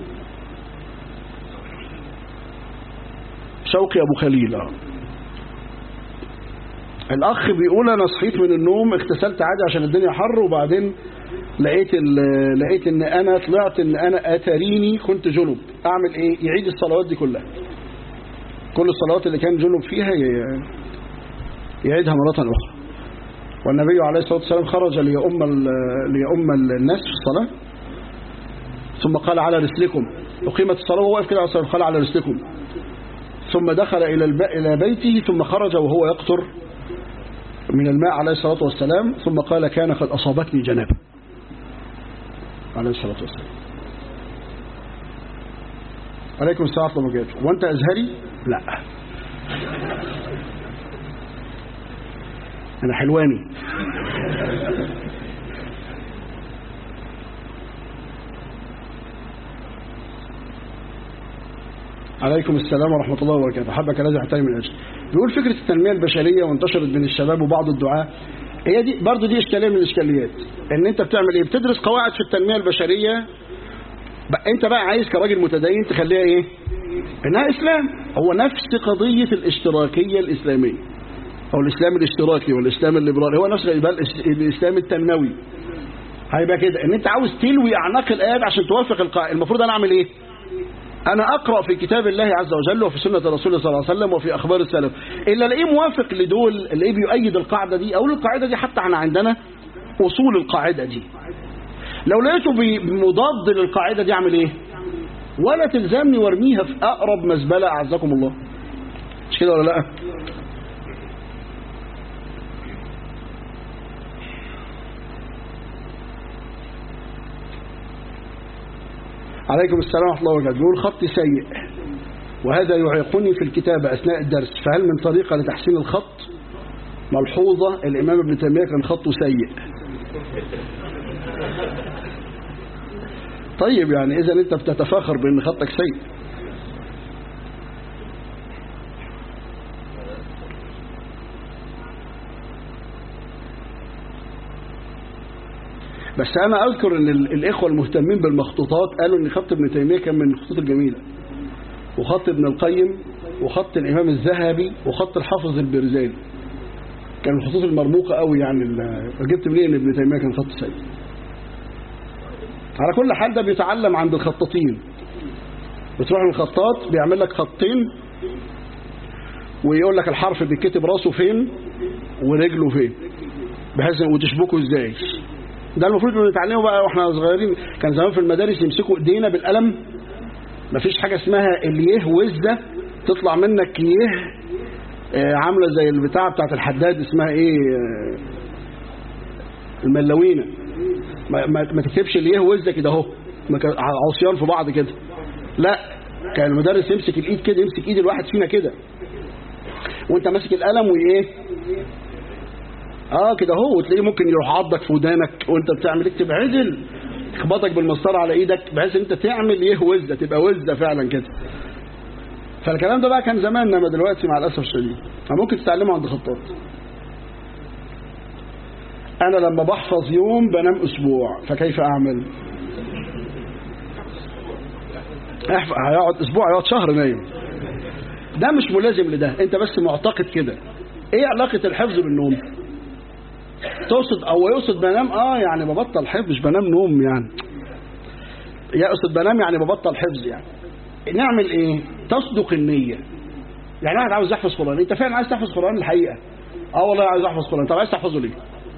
شوقي ابو خليل اه الاخ بيقول انا صحيت من النوم اغتسلت عادي عشان الدنيا حر وبعدين لقيت ال- لقيت ان انا طلعت ان انا اتريني كنت جنب اعمل ايه يعيد الصلوات دي كلها كل الصلوات اللي كان جنب فيها ي- يعيدها مرة اخرى والنبي عليه الصلاة والسلام خرج ليؤم ال- ليؤم الناس في الصلاة ثم قال على رسلكم أقيمت الصلاة وهو واقف كده على الصلاة قال على رسلكم ثم دخل إلى الب... إلى بيته ثم خرج وهو يقطر من الماء عليه الصلاة والسلام ثم قال كان قد أصابتني جنابة عليه الصلاة والسلام عليكم السلام ورحمة الله وبركاته وأنت أزهري؟ لا أنا حلواني عليكم السلام ورحمة الله وبركاته حبك الذي احتاج من أجل بيقول فكرة التنمية البشرية وانتشرت بين الشباب وبعض الدعاة هي دي برضه دي إشكالية من الإشكاليات إن أنت بتعمل إيه بتدرس قواعد في التنمية البشرية بقى أنت بقى عايز كراجل متدين تخليها إيه إنها إسلام هو نفس قضية الاشتراكية الإسلامية أو الإسلام الاشتراكي والإسلام الليبرالي هو نفس يبقى الإس- الإسلام التنموي هيبقى كده إن أنت عاوز تلوي أعناق الآيات عشان توافق القاعدة المفروض أنا أعمل إيه أنا أقرأ في كتاب الله عز وجل وفي سنة رسوله صلى الله عليه وسلم وفي أخبار السلف إلا الاقيه موافق لدول الاقيه بيؤيد القاعدة دي أو القاعدة دي حتى احنا عندنا أصول القاعدة دي لو لقيته بي- مضاد للقاعدة دي أعمل إيه ولا تلزمني وارميها في أقرب مزبلة أعزكم الله مش كده ولا لأ عليكم السلام ورحمة الله وبركاته بيقول خطي سيء وهذا يعيقني في الكتابة أثناء الدرس فهل من طريقة لتحسين الخط ملحوظة الإمام ابن تيمية كان خطه سيء طيب يعني إذا أنت بتتفاخر بأن خطك سيء بس أنا أذكر أن ال- الإخوة المهتمين بالمخطوطات قالوا أن خط ابن تيمية كان من الخطوط الجميلة وخط ابن القيم وخط الإمام الذهبي وخط الحافظ البرزاني كان الخطوط المرموقة قوي يعني ال- جبت منين ان ابن تيمية كان خط سيء على كل حال ده بيتعلم عند الخطاطين بتروح للخطاط بيعمل لك خطين ويقول لك الحرف بيتكتب راسه فين ورجله فين بحيث وتشبكه ازاي ده المفروض ان نتعلمه بقى واحنا صغيرين كان زمان في المدارس يمسكوا ايدينا بالقلم مفيش حاجه اسمها اليه وزه تطلع منك يه آه، عامله زي البتاع بتاعت الحداد اسمها ايه آه، الملوينه ما, ما, ما تكتبش اليه وزه كده اهو ما كان عصيان في بعض كده لا كان المدرس يمسك الايد كده يمسك ايد الواحد فينا كده وانت ماسك القلم وايه اه كده اهو وتلاقيه ممكن يروح عضك في ودانك وانت بتعمل اكتب عدل يخبطك بالمسطره على ايدك بحيث انت تعمل ايه وزه تبقى وزه فعلا كده فالكلام ده بقى كان زمان انما دلوقتي مع الاسف الشديد فممكن تتعلمه عند خطاط انا لما بحفظ يوم بنام اسبوع فكيف اعمل احفظ هيقعد اسبوع هيقعد شهر نايم ده مش ملازم لده انت بس معتقد كده ايه علاقه الحفظ بالنوم تقصد او يقصد بنام اه يعني ببطل حفظ مش بنام نوم يعني يقصد بنام يعني ببطل حفظ يعني نعمل ايه تصدق النية يعني واحد عاوز يحفظ قرآن انت فعلا عايز تحفظ قرآن الحقيقة اه والله عايز احفظ قرآن طب عايز تحفظه ليه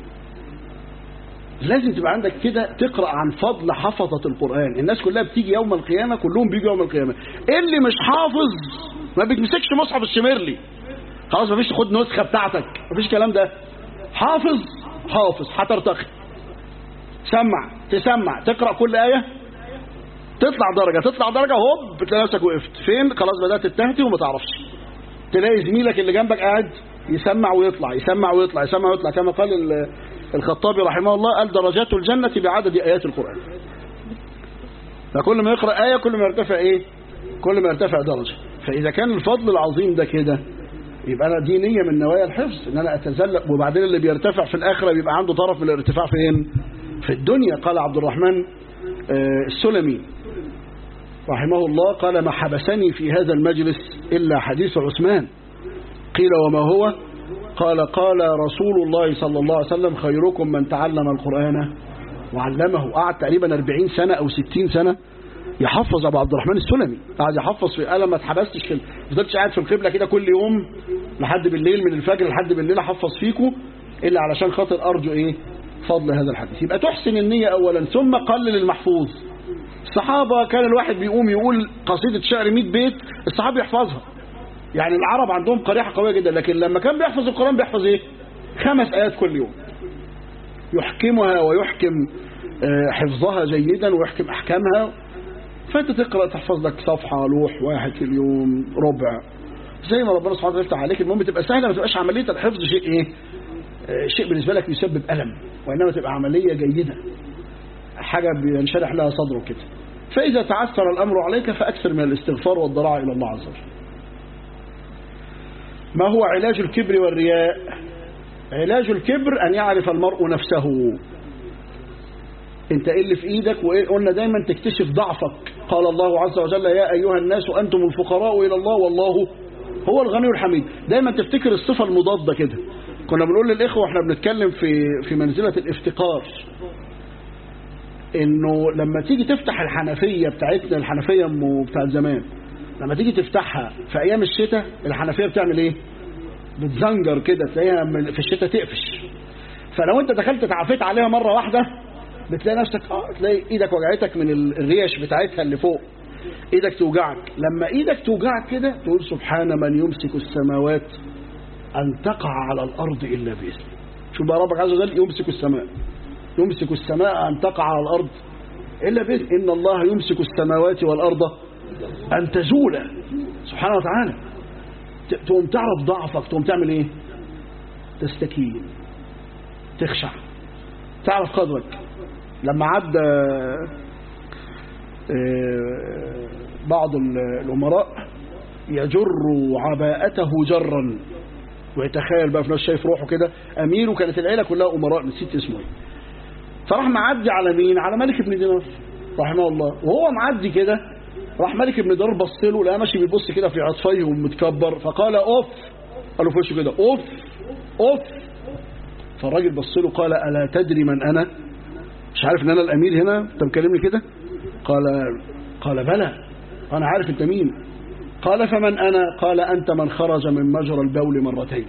لازم تبقى عندك كده تقرأ عن فضل حفظة القرآن الناس كلها بتيجي يوم القيامة كلهم بيجوا يوم القيامة اللي مش حافظ ما بيتمسكش مصحف الشميرلي خلاص مفيش خد نسخة بتاعتك مفيش كلام ده حافظ حافظ هترتقي سمع تسمع تقرأ كل آية تطلع درجة تطلع درجة هوب بتلاقي نفسك وقفت فين خلاص بدأت تتهتي وما تعرفش تلاقي زميلك اللي جنبك قاعد يسمع ويطلع يسمع ويطلع يسمع ويطلع كما قال ال- الخطابي رحمه الله قال درجات الجنة بعدد آيات القرآن فكل ما يقرأ آية كل ما يرتفع إيه كل ما يرتفع درجة فإذا كان الفضل العظيم ده كده يبقى أنا دي نية من نوايا الحفظ إن أنا أتزلق وبعدين اللي بيرتفع في الآخرة بيبقى عنده طرف من الارتفاع فين في الدنيا قال عبد الرحمن آه، السلمي رحمه الله قال ما حبسني في هذا المجلس إلا حديث عثمان قيل وما هو قال قال رسول الله صلى الله عليه وسلم خيركم من تعلم القرآن وعلمه قعد تقريبا 40 سنة أو 60 سنة يحفظ أبو عبد الرحمن السلمي قعد يحفظ في أنا ما اتحبستش كده فضلتش قاعد في القبلة كده كل يوم لحد بالليل من الفجر لحد بالليل أحفظ فيكم إلا علشان خاطر أرجو إيه فضل هذا الحديث يبقى تحسن النية أولا ثم قلل المحفوظ الصحابة كان الواحد بيقوم يقول قصيدة شعر 100 بيت الصحابة يحفظها يعني العرب عندهم قريحة قوية جدا لكن لما كان بيحفظ القرآن بيحفظ ايه خمس آيات كل يوم يحكمها ويحكم آه، حفظها جيدا ويحكم أحكامها فأنت تقرأ تحفظ لك صفحة لوح واحد في اليوم ربع زي ما ربنا سبحانه وتعالى يفتح عليك المهم تبقى سهلة ما تبقاش عملية الحفظ شيء ايه آه، شيء بالنسبة لك يسبب ألم وإنما تبقى عملية جيدة حاجة بينشرح لها صدره كده فإذا تعثر الأمر عليك فأكثر من الاستغفار والضراعة إلى الله عز وجل ما هو علاج الكبر والرياء علاج الكبر أن يعرف المرء نفسه انت ايه اللي في ايدك وايه قلنا دايما تكتشف ضعفك قال الله عز وجل يا ايها الناس انتم الفقراء الى الله والله هو الغني الحميد دايما تفتكر الصفه المضاده كده كنا بنقول للاخوه واحنا بنتكلم في في منزله الافتقار انه لما تيجي تفتح الحنفيه بتاعتنا الحنفيه ام بتاعت زمان لما تيجي تفتحها في ايام الشتاء الحنفيه بتعمل ايه بتزنجر كده تلاقيها من- في الشتاء تقفش فلو انت دخلت تعافيت عليها مره واحده بتلاقي نفسك اه تلاقي ايدك وجعتك من ال- الريش بتاعتها اللي فوق ايدك توجعك لما ايدك توجعك كده تقول سبحان من يمسك السماوات ان تقع على الارض الا باذنه شوف بقى ربك عز وجل يمسك السماء يمسك السماء ان تقع على الارض الا باذنه ان الله يمسك السماوات والارض ان تزولا سبحانه وتعالى ت- تقوم تعرف ضعفك تقوم تعمل ايه تستكين تخشع تعرف قدرك لما عدى آه، بعض ال- الأمراء يجر عباءته جرا ويتخيل بقى في نفسه شايف روحه كده أمير وكانت العيلة كلها أمراء نسيت اسمه ايه فراح معدي على مين على ملك بن دينار رحمه الله وهو معدي كده راح ملك بن دينار بص له لقى ماشي بيبص كده في عطفيه ومتكبر فقال اوف قالوا في وشه كده اوف اوف فالراجل بص له قال الا تدري من انا مش عارف ان انا الامير هنا انت مكلمني كده قال قال بلى انا عارف انت مين قال فمن انا قال انت من خرج من مجرى البول مرتين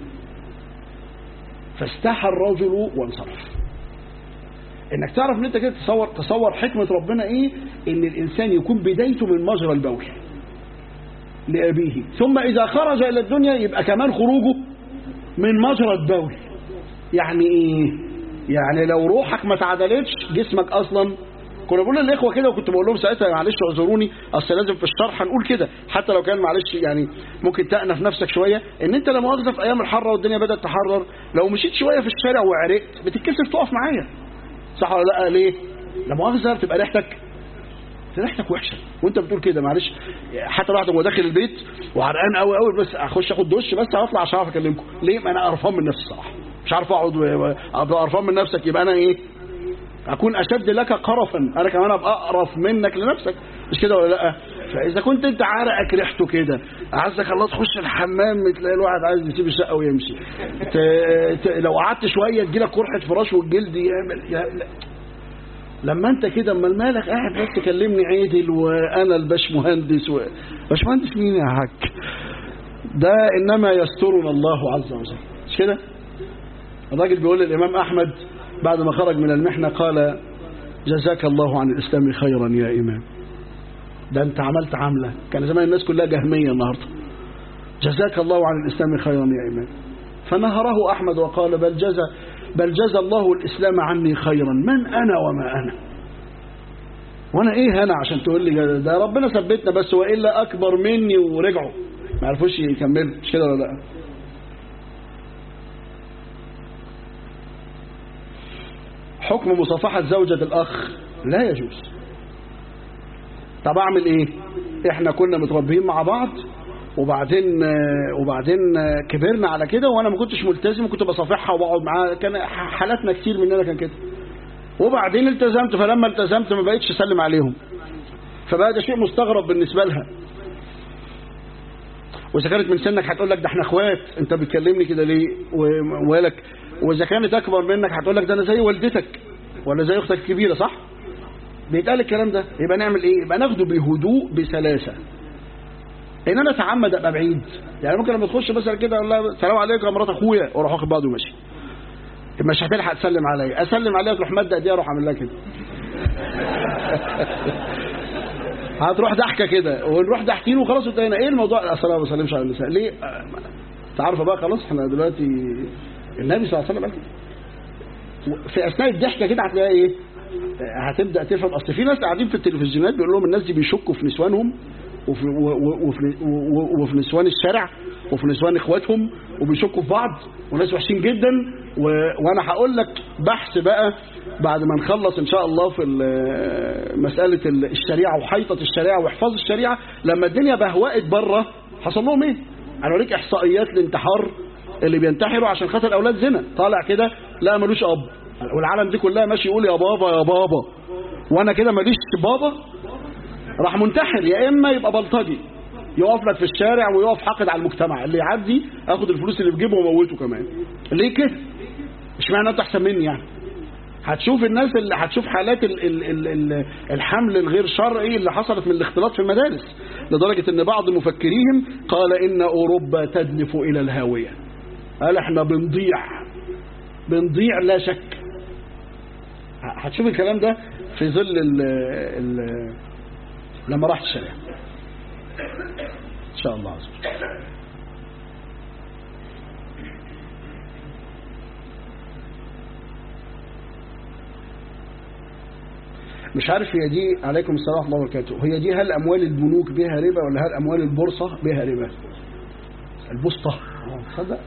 فاستحى الرجل وانصرف انك تعرف ان انت كده تصور تصور حكمه ربنا ايه ان الانسان يكون بدايته من مجرى البول لابيه ثم اذا خرج الى الدنيا يبقى كمان خروجه من مجرى البول يعني ايه يعني لو روحك ما تعدلتش جسمك اصلا كنا بقول للاخوه كده وكنت بقول لهم ساعتها معلش اعذروني اصل لازم في الشرح هنقول كده حتى لو كان معلش يعني ممكن تأنف نفسك شويه ان انت لا مؤاخذه في ايام الحر والدنيا بدات تحرر لو مشيت شويه في الشارع وعرقت بتتكسف تقف معايا صح ولا لا ليه لا مؤاخذه بتبقى ريحتك ريحتك وحشه وانت بتقول كده معلش حتى الواحد هو داخل البيت وعرقان قوي قوي بس اخش اخد دش بس هطلع عشان اعرف اكلمكم ليه ما انا قرفان من نفسي صراحه مش عارف اقعد وابقى قرفان من نفسك يبقى انا ايه اكون اشد لك قرفا انا كمان ابقى اقرف منك لنفسك مش كده ولا لا فاذا كنت انت عرقك ريحته كده عايزك الله تخش الحمام تلاقي الواحد عايز يسيب الشقه ويمشي ت... ت... لو قعدت شويه تجيلك قرحه فراش والجلد يعمل يا... لا. لما انت كده اما المالك قاعد بس تكلمني عادل وانا الباش مهندس و... باش مهندس مين يا حاج ده انما يسترنا الله عز وجل مش كده الراجل بيقول للامام احمد بعد ما خرج من المحنه قال جزاك الله عن الاسلام خيرا يا امام ده انت عملت عمله كان زمان الناس كلها جهميه النهارده جزاك الله عن الاسلام خيرا يا امام فنهره احمد وقال بل جزى بل جزى الله الإسلام عني خيرا من أنا وما أنا وأنا إيه أنا عشان تقول لي ده ربنا ثبتنا بس وإلا أكبر مني ورجعوا ما عرفوش يكملوا مش كده ولا لا حكم مصافحة زوجة الأخ لا يجوز طب أعمل إيه إحنا كنا متربيين مع بعض وبعدين وبعدين كبرنا على كده وانا ما كنتش ملتزم وكنت بصافحها وبقعد معاها كان حالاتنا كتير مننا كان كده وبعدين التزمت فلما التزمت ما بقتش اسلم عليهم فبقى ده شيء مستغرب بالنسبه لها واذا كانت من سنك هتقول لك ده احنا اخوات انت بتكلمني كده ليه ويلك واذا كانت اكبر منك هتقول لك ده انا زي والدتك ولا زي اختك الكبيره صح بيتقال الكلام ده يبقى نعمل ايه يبقى ناخده بهدوء بسلاسه ان انا اتعمد ابقى بعيد يعني ممكن لما تخش مثلا كده اقول لها السلام عليكم يا مرات اخويا واروح واخد بعضه وماشي مش هتلحق تسلم عليا اسلم عليها تروح مد ايديها اروح اعمل لها كده هتروح ضحكه كده ونروح ضاحكين وخلاص انتهينا ايه الموضوع اصل انا ما بسلمش على النساء ليه تعرف بقى خلاص احنا دلوقتي النبي صلى الله عليه وسلم قال كده في اثناء الضحكه كده هتلاقي ايه هتبدا تفهم اصل في ناس قاعدين في التلفزيونات بيقول لهم الناس دي بيشكوا في نسوانهم وفي, وفي, وفي نسوان الشارع وفي نسوان اخواتهم وبيشكوا في بعض وناس وحشين جدا و... وانا هقول لك بحث بقى بعد ما نخلص ان شاء الله في مسألة الشريعة وحيطة الشريعة وحفاظ الشريعة لما الدنيا بهوقت بره حصل لهم ايه انا اوريك احصائيات الانتحار اللي بينتحروا عشان خاطر اولاد زنا طالع كده لا ملوش اب والعالم دي كلها ماشي يقول يا بابا يا بابا وانا كده ماليش بابا راح منتحر يا اما يبقى بلطجي يقف لك في الشارع ويقف حاقد على المجتمع اللي يعدي اخد الفلوس اللي في جيبه وموته كمان ليه كده مش معنى انت احسن مني يعني هتشوف الناس اللي هتشوف حالات ال ال ال ال الحمل الغير شرعي اللي حصلت من الاختلاط في المدارس لدرجة ان بعض مفكريهم قال ان اوروبا تدنف الى الهاوية قال احنا بنضيع بنضيع لا شك هتشوف الكلام ده في ظل ال ال لما راحت الشارع ان شاء الله عز وجل مش عارف هي دي عليكم السلام ورحمه الله وبركاته هي دي هل اموال البنوك بها ربا ولا هل اموال البورصه بها ربا البسطه تصدق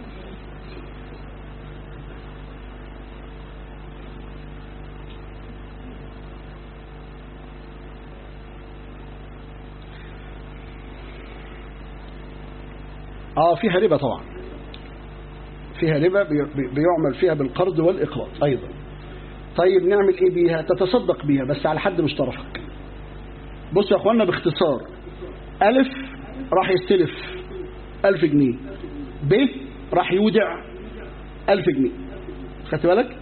اه فيها ربا طبعا فيها ربا بيعمل فيها بالقرض والإقراض أيضا طيب نعمل ايه بيها تتصدق بيها بس على حد مشترك بصوا يا اخوانا باختصار ألف راح يستلف ألف جنيه ب راح يودع ألف جنيه خدت بالك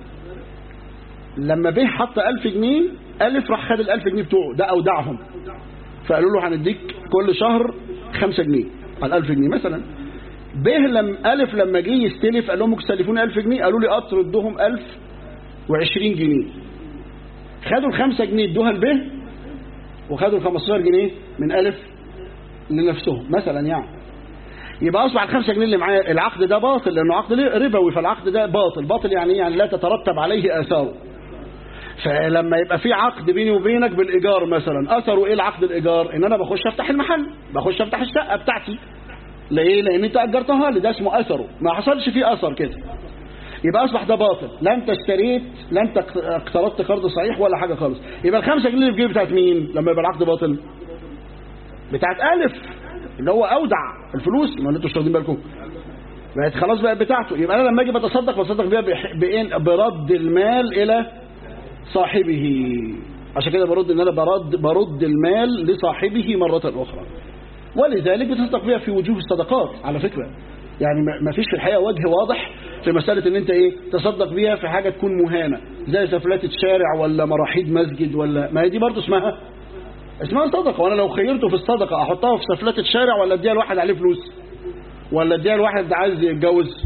لما ب حط ألف جنيه ألف راح خد الألف جنيه بتوعه ده أودعهم فقالوا له هنديك كل شهر خمسة جنيه على الألف جنيه مثلا ب لم ألف لما جه يستلف قال لهم تسلفوني ألف جنيه قالوا لي أه تردهم ألف وعشرين جنيه خدوا الخمسة جنيه ادوها لب وخدوا الخمستاشر جنيه من ألف لنفسهم مثلا يعني يبقى أصبح الخمسة جنيه اللي معايا العقد ده باطل لأنه عقد ربوي فالعقد ده باطل باطل يعني يعني لا تترتب عليه آثاره فلما يبقى في عقد بيني وبينك بالإيجار مثلا أثره إيه العقد الإيجار إن أنا بخش أفتح المحل بخش أفتح الشقة بتاعتي ليه لأن أنت أجرتها لي ده اسمه أثره ما حصلش فيه أثر كده يبقى أصبح ده باطل لا أنت اشتريت لا أنت اقترضت قرض صحيح ولا حاجة خالص يبقى الخمسة جنيه اللي في جيبي بتاعت مين لما يبقى العقد باطل بتاعت ألف اللي هو أودع الفلوس ما انتوا مش واخدين بالكم بقت خلاص بقت بتاعته يبقى أنا لما أجي بتصدق بتصدق بيها بإن برد المال إلى صاحبه عشان كده برد ان انا برد برد المال لصاحبه مرة اخرى ولذلك بتصدق بيها في وجوه الصدقات على فكرة يعني ما فيش في الحقيقة وجه واضح في مسألة ان انت ايه تصدق بيها في حاجة تكون مهانة زي سفلاتة شارع ولا مراحيض مسجد ولا ما هي دي برضه اسمها اسمها صدقة وانا لو خيرته في الصدقة احطها في سفلاتة شارع ولا اديها لواحد عليه فلوس ولا اديها لواحد عايز يتجوز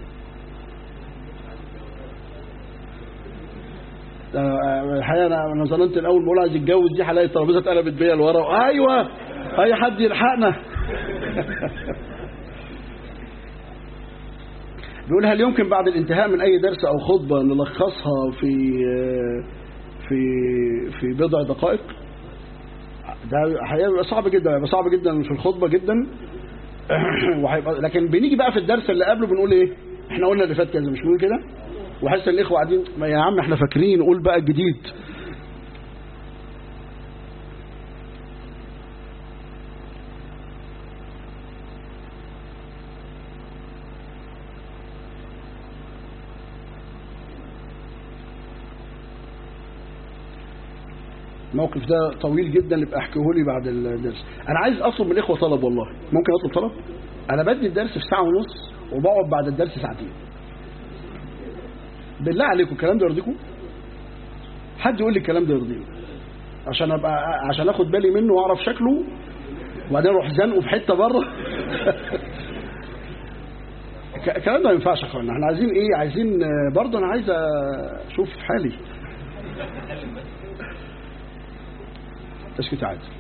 الحقيقه انا ظننت الاول بقول عايز يتجوز دي هلاقي الترابيزه اتقلبت بيا لورا ايوه اي حد يلحقنا بيقول هل يمكن بعد الانتهاء من اي درس او خطبه نلخصها في في في بضع دقائق ده هيبقى صعب جدا هيبقى صعب جدا في الخطبه جدا وهيبقى لكن بنيجي بقى في الدرس اللي قبله بنقول ايه احنا قلنا اللي فات كذا مش بنقول كده وحس الاخوه قاعدين ما يا عم احنا فاكرين قول بقى الجديد الموقف ده طويل جدا يبقى احكيه لي بعد الدرس انا عايز اطلب من الاخوه طلب والله ممكن اطلب طلب انا بدي الدرس في ساعه ونص وبقعد بعد الدرس ساعتين بالله عليكم الكلام ده يرضيكم حد يقول لي الكلام ده يرضيني عشان ابقى عشان اخد بالي منه واعرف شكله وبعدين اروح زنقه في حته بره الكلام ده ما ينفعش يا اخوانا احنا عايزين ايه عايزين برضه انا عايز اشوف حالي اسكت عادي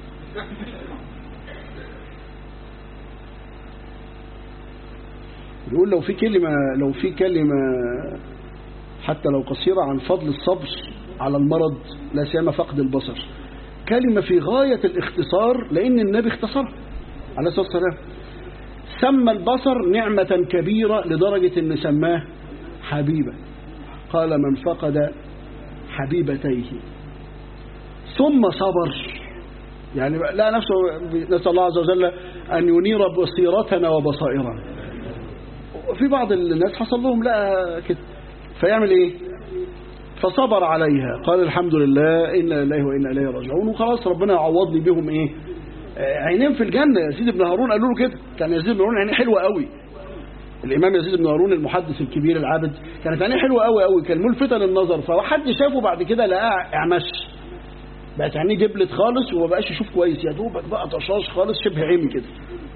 بيقول لو في كلمة لو في كلمة حتى لو قصيرة عن فضل الصبر على المرض لا سيما فقد البصر كلمة في غاية الاختصار لأن النبي اختصرها عليه الصلاة والسلام سمى البصر نعمة كبيرة لدرجة أن سماه حبيبة قال من فقد حبيبتيه ثم صبر يعني لا نفسه نسأل الله عز وجل أن ينير بصيرتنا وبصائرنا في بعض الناس حصل لهم لا كده فيعمل ايه فصبر عليها قال الحمد لله إنا لله وإنا إليه راجعون وخلاص ربنا يعوضني بهم ايه عينين في الجنة يزيد بن هارون قالوا له كده كان يزيد بن هارون عينيه حلوة قوي الإمام يزيد بن هارون المحدث الكبير العابد كانت عينيه حلوة قوي قوي كان ملفتة للنظر فحد شافه بعد كده لقاه اعمش بقت عينيه جبلت خالص وما بقاش يشوف كويس يا دوبك بقى طشاش خالص شبه عمي كده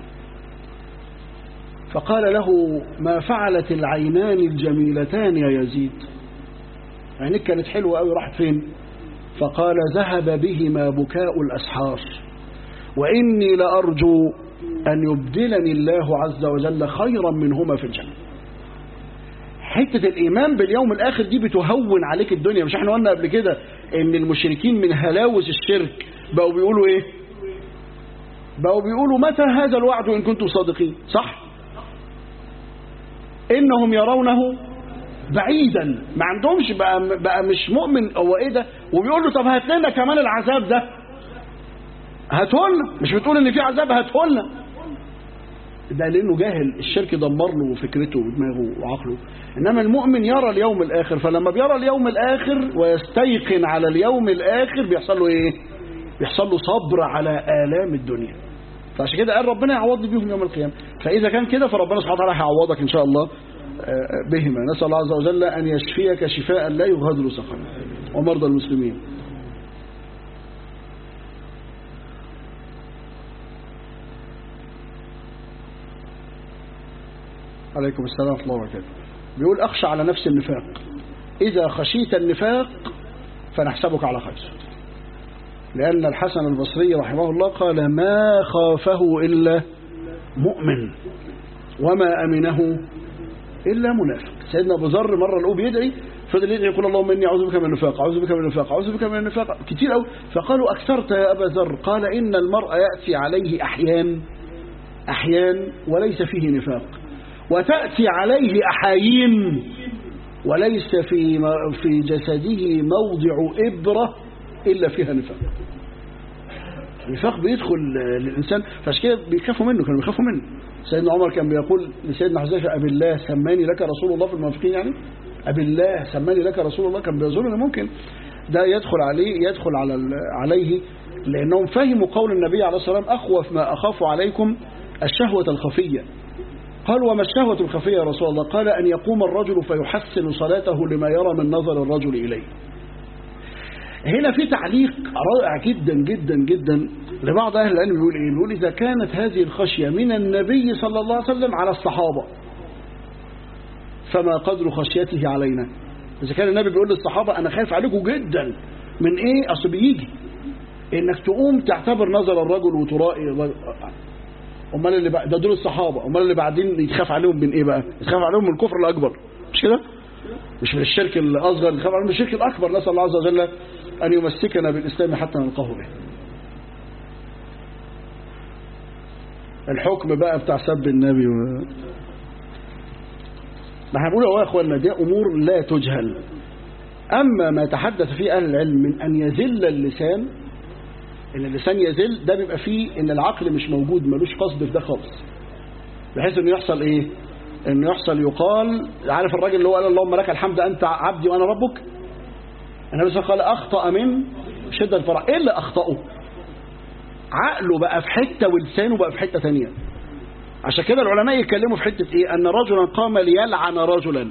فقال له ما فعلت العينان الجميلتان يا يزيد عينيك كانت حلوة قوي راحت فين فقال ذهب بهما بكاء الأسحار وإني لأرجو أن يبدلني الله عز وجل خيرا منهما في الجنة حتة الإيمان باليوم الآخر دي بتهون عليك الدنيا مش احنا قلنا قبل كده ان المشركين من هلاوس الشرك بقوا بيقولوا ايه بقوا بيقولوا متى هذا الوعد إن كنتم صادقين صح إنهم يرونه بعيدا ما عندهمش بقى, بقى مش مؤمن هو ايه ده وبيقول له طب هات لنا كمان العذاب ده هاتهولنا مش بتقول ان في عذاب هاتهولنا ده لانه جاهل الشرك دمر له فكرته ودماغه وعقله انما المؤمن يرى اليوم الاخر فلما بيرى اليوم الاخر ويستيقن على اليوم الاخر بيحصل له ايه بيحصل له صبر على الام الدنيا فعشان كده قال ربنا يعوضني بيهم يوم القيامه فاذا كان كده فربنا سبحانه وتعالى هيعوضك ان شاء الله بهما نسال الله عز وجل ان يشفيك شفاء لا يغادر سقما ومرضى المسلمين عليكم السلام ورحمة الله وبركاته بيقول أخشى على نفس النفاق إذا خشيت النفاق فنحسبك على خير لأن الحسن البصري رحمه الله قال ما خافه إلا مؤمن وما أمنه إلا منافق سيدنا أبو ذر مرة لقوه بيدعي فضل يدعي يقول اللهم إني أعوذ بك من النفاق أعوذ بك من النفاق أعوذ بك من النفاق كتير أوي فقالوا أكثرت يا أبا ذر قال إن المرء يأتي عليه أحيان أحيان وليس فيه نفاق وتأتي عليه أحايين وليس في في جسده موضع إبرة إلا فيها نفاق النفاق بيدخل للإنسان فعشان كده بيخافوا منه كانوا بيخافوا منه سيدنا عمر كان بيقول لسيدنا حذيفة أبي الله سماني لك رسول الله في المنافقين يعني أبي الله سماني لك رسول الله كان بيظن أنه ممكن ده يدخل عليه يدخل على عليه لأنهم فهموا قول النبي عليه الصلاة والسلام أخوف ما أخاف عليكم الشهوة الخفية قال وما الشهوة الخفية يا رسول الله قال أن يقوم الرجل فيحسن صلاته لما يرى من نظر الرجل إليه هنا في تعليق رائع جدا جدا جدا لبعض أهل العلم بيقول إيه بيقول إذا كانت هذه الخشية من النبي صلى الله عليه وسلم على الصحابة فما قدر خشيته علينا إذا كان النبي بيقول للصحابة أنا خايف عليكم جدا من إيه أصل بيجي إنك تقوم تعتبر نظر الرجل وترائي امال اللي بقى ده دول الصحابه امال اللي بعدين يتخاف عليهم من ايه بقى يتخاف عليهم من الكفر الاكبر مش كده مش من الشرك الاصغر يتخاف عليهم من الشرك الاكبر نسال الله عز وجل ان يمسكنا بالاسلام حتى نلقاه به الحكم بقى بتاع سب النبي و... ما احنا بنقول يا اخوانا دي امور لا تجهل اما ما تحدث فيه اهل العلم من ان يزل اللسان ان اللسان يزل ده بيبقى فيه ان العقل مش موجود ملوش قصد في ده خالص بحيث انه يحصل ايه انه يحصل يقال عارف الراجل اللي هو قال اللهم لك الحمد انت عبدي وانا ربك النبي صلى الله عليه وسلم قال اخطا من شده الفرح ايه اللي اخطاه عقله بقى في حته ولسانه بقى في حته ثانيه عشان كده العلماء يتكلموا في حته ايه ان رجلا قام ليلعن رجلا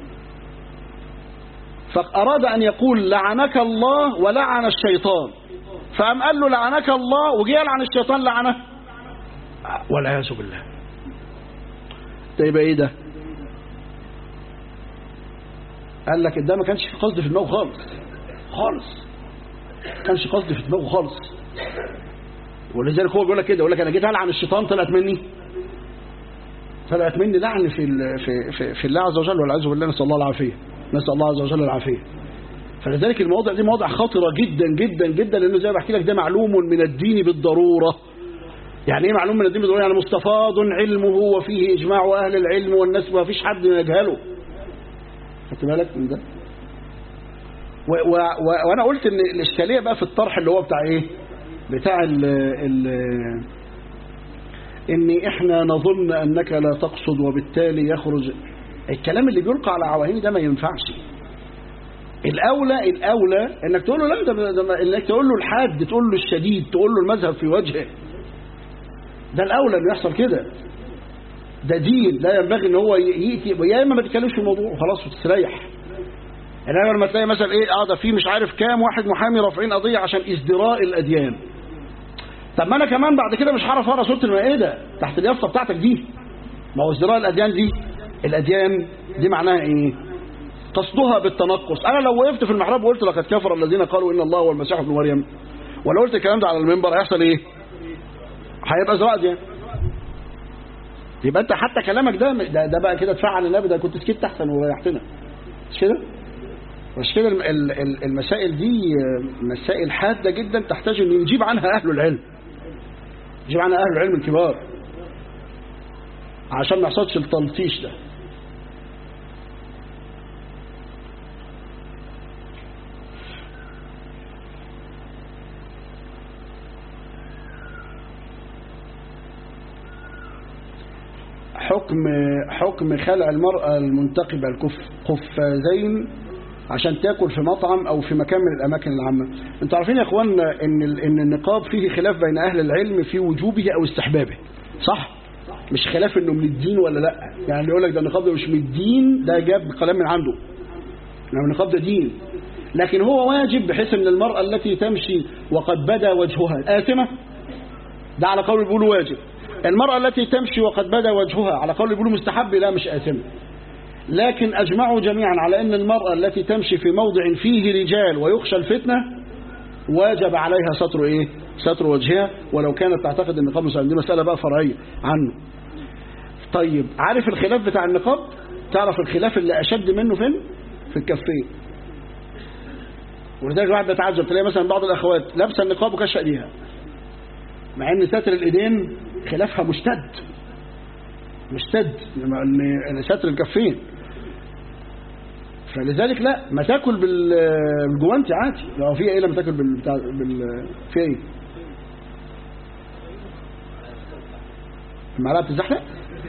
فأراد أن يقول لعنك الله ولعن الشيطان فقام قال له لعنك الله وجي يلعن الشيطان لعنه والعياذ بالله ده يبقى ايه ده قال لك ده ما كانش في قصد في دماغه خالص خالص ما كانش قصد في دماغه خالص ولذلك هو بيقول لك كده يقول لك انا جيت العن الشيطان طلعت مني طلعت مني لعن في في في, في الله عز وجل والعياذ بالله نسال الله العافيه نسال الله عز وجل العافيه فلذلك المواضع دي مواضع خطره جدا جدا جدا لانه زي ما بحكي لك ده معلوم من الدين بالضروره يعني ايه معلوم من الدين بالضروره يعني مستفاض علمه وفيه اجماع اهل العلم والناس ما فيش حد يجهله خدت بالك من ده و و و وانا قلت ان الاشكاليه بقى في الطرح اللي هو بتاع ايه بتاع ال ال ان احنا نظن انك لا تقصد وبالتالي يخرج الكلام اللي بيلقى على عواهين ده ما ينفعش الاولى الاولى انك تقول له لا ده, ده انك تقول له الحاد تقول له الشديد تقول له المذهب في وجهه ده الاولى انه يحصل كده ده دين لا ينبغي ان هو ياتي يا اما ما تتكلمش في الموضوع وخلاص وتستريح انما لما تلاقي مثلا ايه اه ده في مش عارف كام واحد محامي رافعين قضيه عشان ازدراء الاديان طب ما انا كمان بعد كده مش هعرف اقرا سوره المائده تحت اليافطه بتاعتك دي ما هو ازدراء الاديان دي الاديان دي معناها ايه قصدها بالتنقص انا لو وقفت في المحراب وقلت لقد كفر الذين قالوا ان الله هو المسيح ابن مريم ولو قلت الكلام ده على المنبر هيحصل ايه هيبقى ازراء اديان يبقى انت حتى كلامك ده ده, ده بقى كده تفعل النبي ده كنت سكت احسن وريحتنا مش كده مش كده المسائل دي مسائل حاده جدا تحتاج ان يجيب عنها اهل العلم يجيب عنها اهل العلم الكبار عشان ما يحصلش التلطيش ده حكم حكم خلع المرأة المنتقبة الكف قفازين عشان تاكل في مطعم او في مكان من الاماكن العامة انتوا عارفين يا اخوانا ان ان النقاب فيه خلاف بين اهل العلم في وجوبه او استحبابه صح مش خلاف انه من الدين ولا لا يعني اللي يقول لك ده النقاب ده مش من الدين ده جاب كلام من عنده انما النقاب ده دين لكن هو واجب بحيث ان المرأة التي تمشي وقد بدا وجهها آثمة ده على قول بيقولوا واجب المرأة التي تمشي وقد بدا وجهها على قول بيقولوا مستحب لا مش آثمة لكن أجمعوا جميعا على أن المرأة التي تمشي في موضع فيه رجال ويخشى الفتنة واجب عليها ستر إيه ستر وجهها ولو كانت تعتقد أن النقاب مسلم دي مسألة بقى فرعية عنه طيب عارف الخلاف بتاع النقاب تعرف الخلاف اللي أشد منه فين في الكفين ولذلك الواحد بيتعجب تلاقي مثلا بعض الأخوات لابسه النقاب وكشف ايديها مع ان ساتر الايدين خلافها مشتد مشتد ان ساتر الكفين فلذلك لا ما تاكل بالجوانتي عادي لو في ايه لما تاكل بالبتاع بال في ايه المعلقه بتزحلق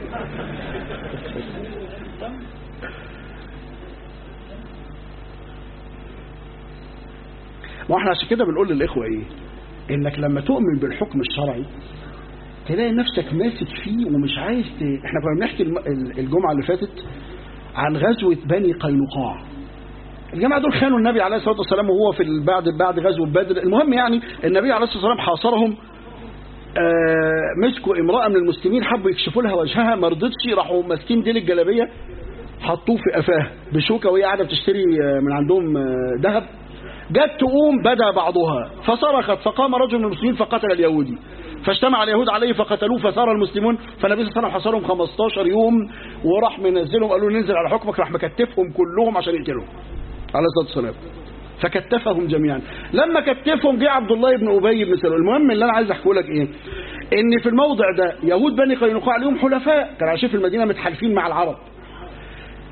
ما احنا عشان كده بنقول للاخوه ايه انك لما تؤمن بالحكم الشرعي تلاقي نفسك ماسك فيه ومش عايز ت... احنا كنا بنحكي الجمعه اللي فاتت عن غزوه بني قينقاع الجماعه دول خانوا النبي عليه الصلاه والسلام وهو في بعد بعد غزوه بدر المهم يعني النبي عليه الصلاه والسلام حاصرهم آه مسكوا امراه من المسلمين حبوا يكشفوا لها وجهها ما رضتش راحوا ماسكين ديل الجلابيه حطوه في قفاه بشوكه وهي قاعده بتشتري من عندهم ذهب جت تقوم بدا بعضها فصرخت فقام رجل من المسلمين فقتل اليهودي فاجتمع اليهود عليه فقتلوه فثار المسلمون فالنبي صلى الله عليه وسلم حصرهم 15 يوم وراح منزلهم قالوا ننزل على حكمك راح مكتفهم كلهم عشان يقتلهم عليه الصلاه والسلام فكتفهم جميعا لما كتفهم جه عبد الله بن ابي بن سلول المهم اللي انا عايز احكي لك ايه ان في الموضع ده يهود بني قينقاع لهم حلفاء كانوا عايشين في المدينه متحالفين مع العرب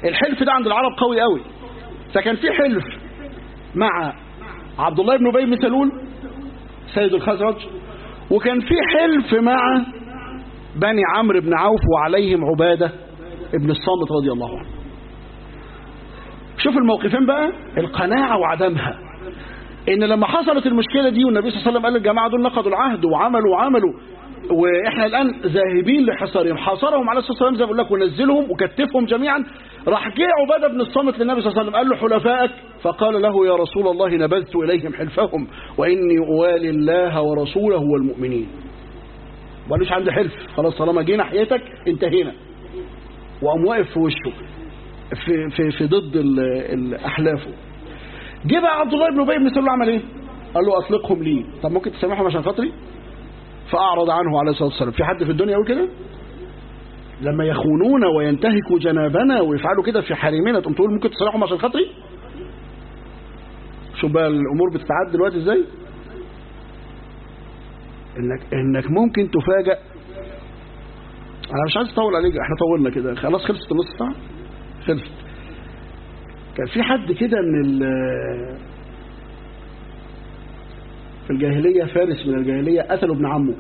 الحلف ده عند العرب قوي قوي فكان في حلف مع عبد الله بن ابي بن سلول سيد الخزرج وكان في حلف مع بني عمرو بن عوف وعليهم عباده ابن الصامت رضي الله عنه شوف الموقفين بقى القناعه وعدمها ان لما حصلت المشكله دي والنبي صلى الله عليه وسلم قال الجماعه دول نقضوا العهد وعملوا وعملوا واحنا الان ذاهبين لحصارهم حاصرهم عليه الصلاه والسلام زي ما بقول لك ونزلهم وكتفهم جميعا راح جه عباده بن الصامت للنبي صلى الله عليه وسلم قال له حلفائك فقال له يا رسول الله نبذت اليهم حلفهم واني اوالي الله ورسوله والمؤمنين ما قالوش عندي حلف خلاص طالما جه ناحيتك انتهينا وقام واقف في وشه في في في ضد احلافه جه بقى عبد الله بن ابي بن سلول عمل ايه قال له اطلقهم لي طب ممكن تسامحهم عشان خاطري فأعرض عنه عليه الصلاة والسلام في حد في الدنيا يقول كده لما يخونون وينتهكوا جنابنا ويفعلوا كده في حريمنا تقوم تقول ممكن تصالحهم عشان خاطري شوف بقى الأمور بتتعد دلوقتي ازاي انك انك ممكن تفاجأ انا مش عايز اطول عليك احنا طولنا كده خلاص خلصت النص ساعه خلصت كان في حد كده من في الجاهلية فارس من الجاهلية قتلوا ابن عمه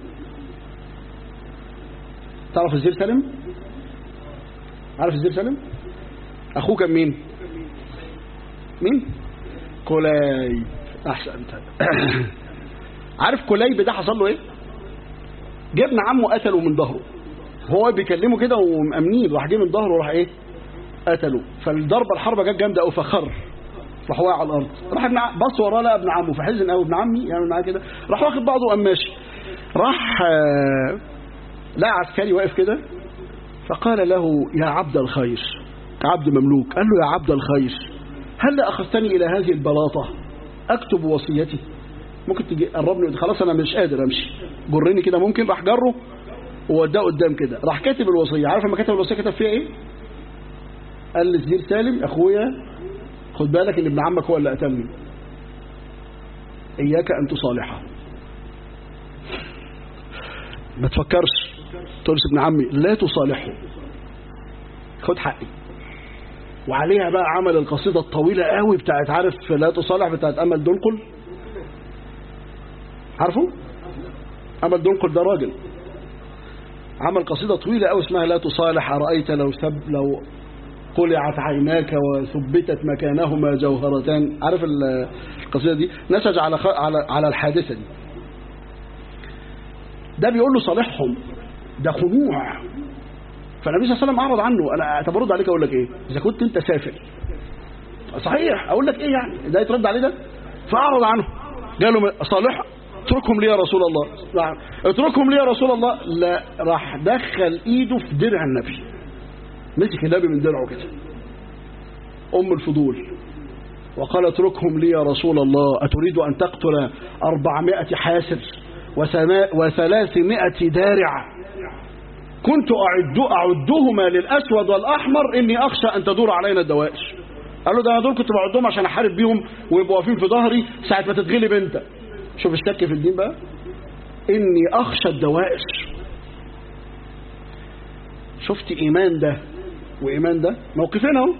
تعرف الزير سالم عارف الزير سالم أخوه كان مين مين كليب أحسنت عارف كليب ده حصل له ايه جه ابن عمه قتله من ظهره هو بيكلمه كده ومأمنين راح جه من ظهره وراح ايه قتله فالضربة الحربة جت جامدة قوي فخر راح واقع على الارض راح ابن بص وراه لقى ابن عمه فحزن قوي ابن عمي يعمل معاه كده راح واخد بعضه وقام ماشي راح لقى عسكري واقف كده فقال له يا عبد الخير عبد مملوك قال له يا عبد الخير هل اخذتني الى هذه البلاطه اكتب وصيتي ممكن تجي قربني خلاص انا مش قادر امشي جرني كده ممكن راح جره ووداه قدام كده راح كاتب الوصيه عارف لما كتب الوصيه كتب فيها ايه قال لزير سالم اخويا خد بالك ان ابن عمك هو اللي قتلني اياك ان تصالحه ما تفكرش تقولش ابن عمي لا تصالحه خد حقي وعليها بقى عمل القصيدة الطويلة قوي بتاعت عارف لا تصالح بتاعت أمل دنقل عارفه أمل دنقل ده راجل عمل قصيدة طويلة قوي اسمها لا تصالح أرأيت لو سب لو قلعت عيناك وثبتت مكانهما جوهرتان عارف القصيدة دي نسج على على على الحادثة دي ده بيقول له صالحهم ده خنوع فالنبي صلى الله عليه وسلم اعرض عنه انا طب ارد عليك اقول لك ايه اذا كنت انت سافل صحيح اقول لك ايه يعني ده يترد عليه ده فاعرض عنه قال له صالح اتركهم لي يا رسول الله نعم اتركهم لي يا رسول الله لا راح دخل ايده في درع النبي مسك النبي من درعه كده ام الفضول وقال اتركهم لي يا رسول الله أتريد أن تقتل أربعمائة حاسر وثلاثمائة دارع كنت أعد أعدهما للأسود والأحمر إني أخشى أن تدور علينا الدوائر قال له ده أنا دول كنت بعدهم عشان أحارب بيهم ويبقوا واقفين في ظهري ساعة ما تتغلب أنت شوف الشك في الدين بقى إني أخشى الدوائر شفت إيمان ده وإيمان ده موقفين اهو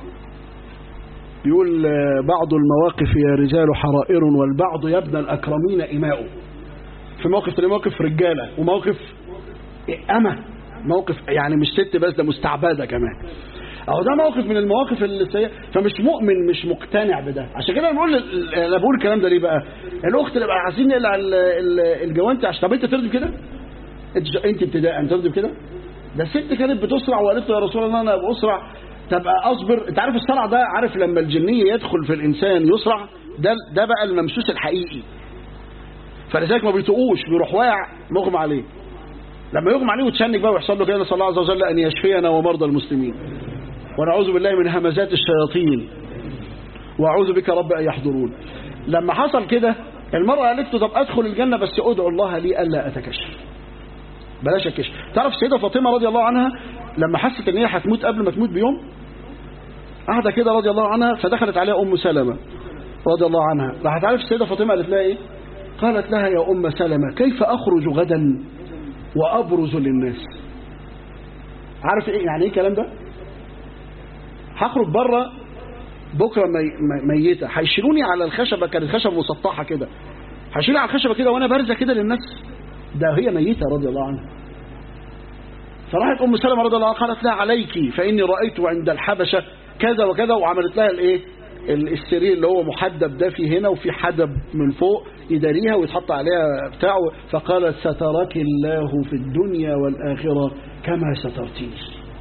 بيقول بعض المواقف يا رجال حرائر والبعض يا ابن الأكرمين إماء في موقف تاني موقف رجالة وموقف أمة موقف يعني مش ست بس ده مستعبدة كمان أهو ده موقف من المواقف السيئة فمش مؤمن مش مقتنع بده عشان كده أنا بقول أنا بقول الكلام ده ليه بقى الأخت اللي بقى عايزين نقلع الجوانتي عشان طب أنت ترضي بكده أنت أنت ابتداء ترضي بكده ده الست كانت بتسرع وقالت له يا رسول الله أنا بأسرع تبقى أصبر أنت عارف السرع ده عارف لما الجنية يدخل في الإنسان يسرع ده ده بقى الممسوس الحقيقي فلذلك ما بيطقوش بيروح واقع مغمى عليه لما يغمى عليه وتشنج بقى ويحصل له كده نسال الله عز وجل ان يشفينا ومرضى المسلمين ونعوذ بالله من همزات الشياطين واعوذ بك رب ان يحضرون لما حصل كده المرأة قالت له طب ادخل الجنة بس ادعو الله لي الا اتكشف بلاش الكشف تعرف السيدة فاطمة رضي الله عنها لما حست ان هي هتموت قبل ما تموت بيوم قاعدة كده رضي الله عنها فدخلت عليها ام سلمة رضي الله عنها راحت عارف السيدة فاطمة قالت لها ايه قالت لها يا ام سلمة كيف اخرج غدا وابرز للناس عارف ايه يعني ايه الكلام ده هخرج بره بكره مي مي- ميته هيشيلوني على الخشبه كانت خشبه مسطحه كده هيشيلوني على الخشبه كده وانا بارزه كده للناس ده هي ميته رضي الله عنها فراحت ام سلمة رضي الله عنها قالت لها عليك فاني رايت عند الحبشه كذا وكذا وعملت لها الايه ال- السرير اللي هو محدب ده في هنا وفي حدب من فوق يداريها ويتحط عليها بتاعه فقالت سترك الله في الدنيا والاخره كما سترتيني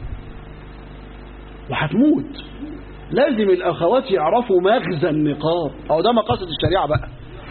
وهتموت لازم الاخوات يعرفوا مغزى النقاب او ده مقاصد الشريعه بقى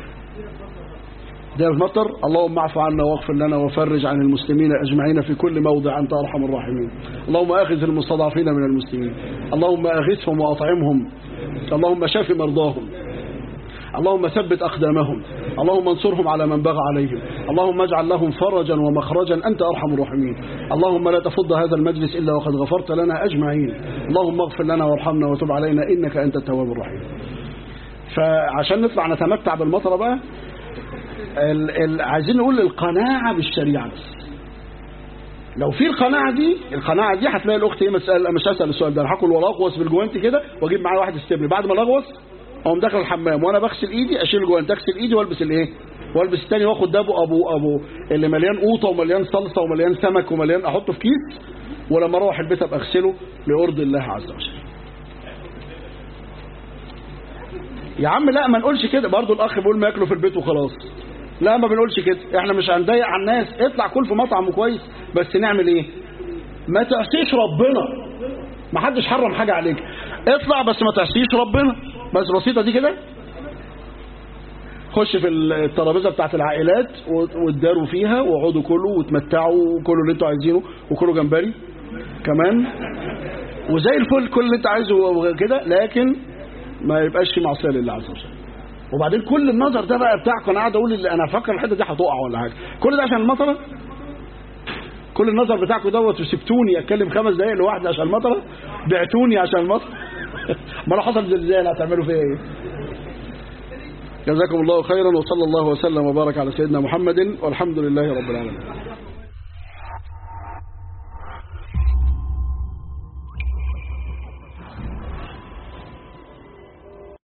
ده المطر اللهم اعف عنا واغفر لنا وفرج عن المسلمين اجمعين في كل موضع انت ارحم الراحمين اللهم اخذ المستضعفين من المسلمين اللهم اغثهم واطعمهم اللهم شاف مرضاهم اللهم ثبت أقدامهم اللهم انصرهم على من بغى عليهم اللهم اجعل لهم فرجا ومخرجا أنت أرحم الراحمين اللهم لا تفض هذا المجلس إلا وقد غفرت لنا أجمعين اللهم اغفر لنا وارحمنا وتب علينا إنك أنت التواب الرحيم فعشان نطلع نتمتع بالمطر بقى ال ال عايزين نقول القناعة بالشريعة بس لو في القناعة دي القناعة دي هتلاقي الأخت ايه مسألة مش هسأل السؤال ده أنا هاكل وألغوص بالجوانتي كده وأجيب معايا واحد استبري بعد ما ألغوص أقوم داخل الحمام وأنا بغسل إيدي أشيل الجوانتي أغسل إيدي وألبس الإيه والبس التاني واخد ده ابو ابو ابو اللي مليان قوطه ومليان صلصه ومليان سمك ومليان احطه في كيس ولما اروح البيت ابقى اغسله لارضي الله عز وجل يا عم لا ما نقولش كده برضو الاخ بيقول ما ياكلوا في البيت وخلاص لا ما بنقولش كده احنا مش هنضايق على الناس اطلع كل في مطعم كويس بس نعمل ايه ما تعصيش ربنا ما حدش حرم حاجه عليك اطلع بس ما تعصيش ربنا بس بسيطه دي كده خش في الترابيزه بتاعت العائلات وتداروا فيها واقعدوا كلوا وتمتعوا وكلوا اللي انتوا عايزينه وكلوا جمبري كمان وزي الفل كل اللي انت عايزه وكده لكن ما يبقاش في معصيه لله عز وجل وبعدين كل النظر ده بقى بتاعك انا قاعد اقول اللي انا فاكر الحته دي هتقع ولا حاجه كل ده عشان المطره كل النظر بتاعكم دوت وسبتوني اتكلم خمس دقايق لوحدي عشان المطره بعتوني عشان المطره ما لو حصل زلزال هتعملوا فيا ايه جزاكم الله خيرا وصلى الله وسلم وبارك على سيدنا محمد والحمد لله رب العالمين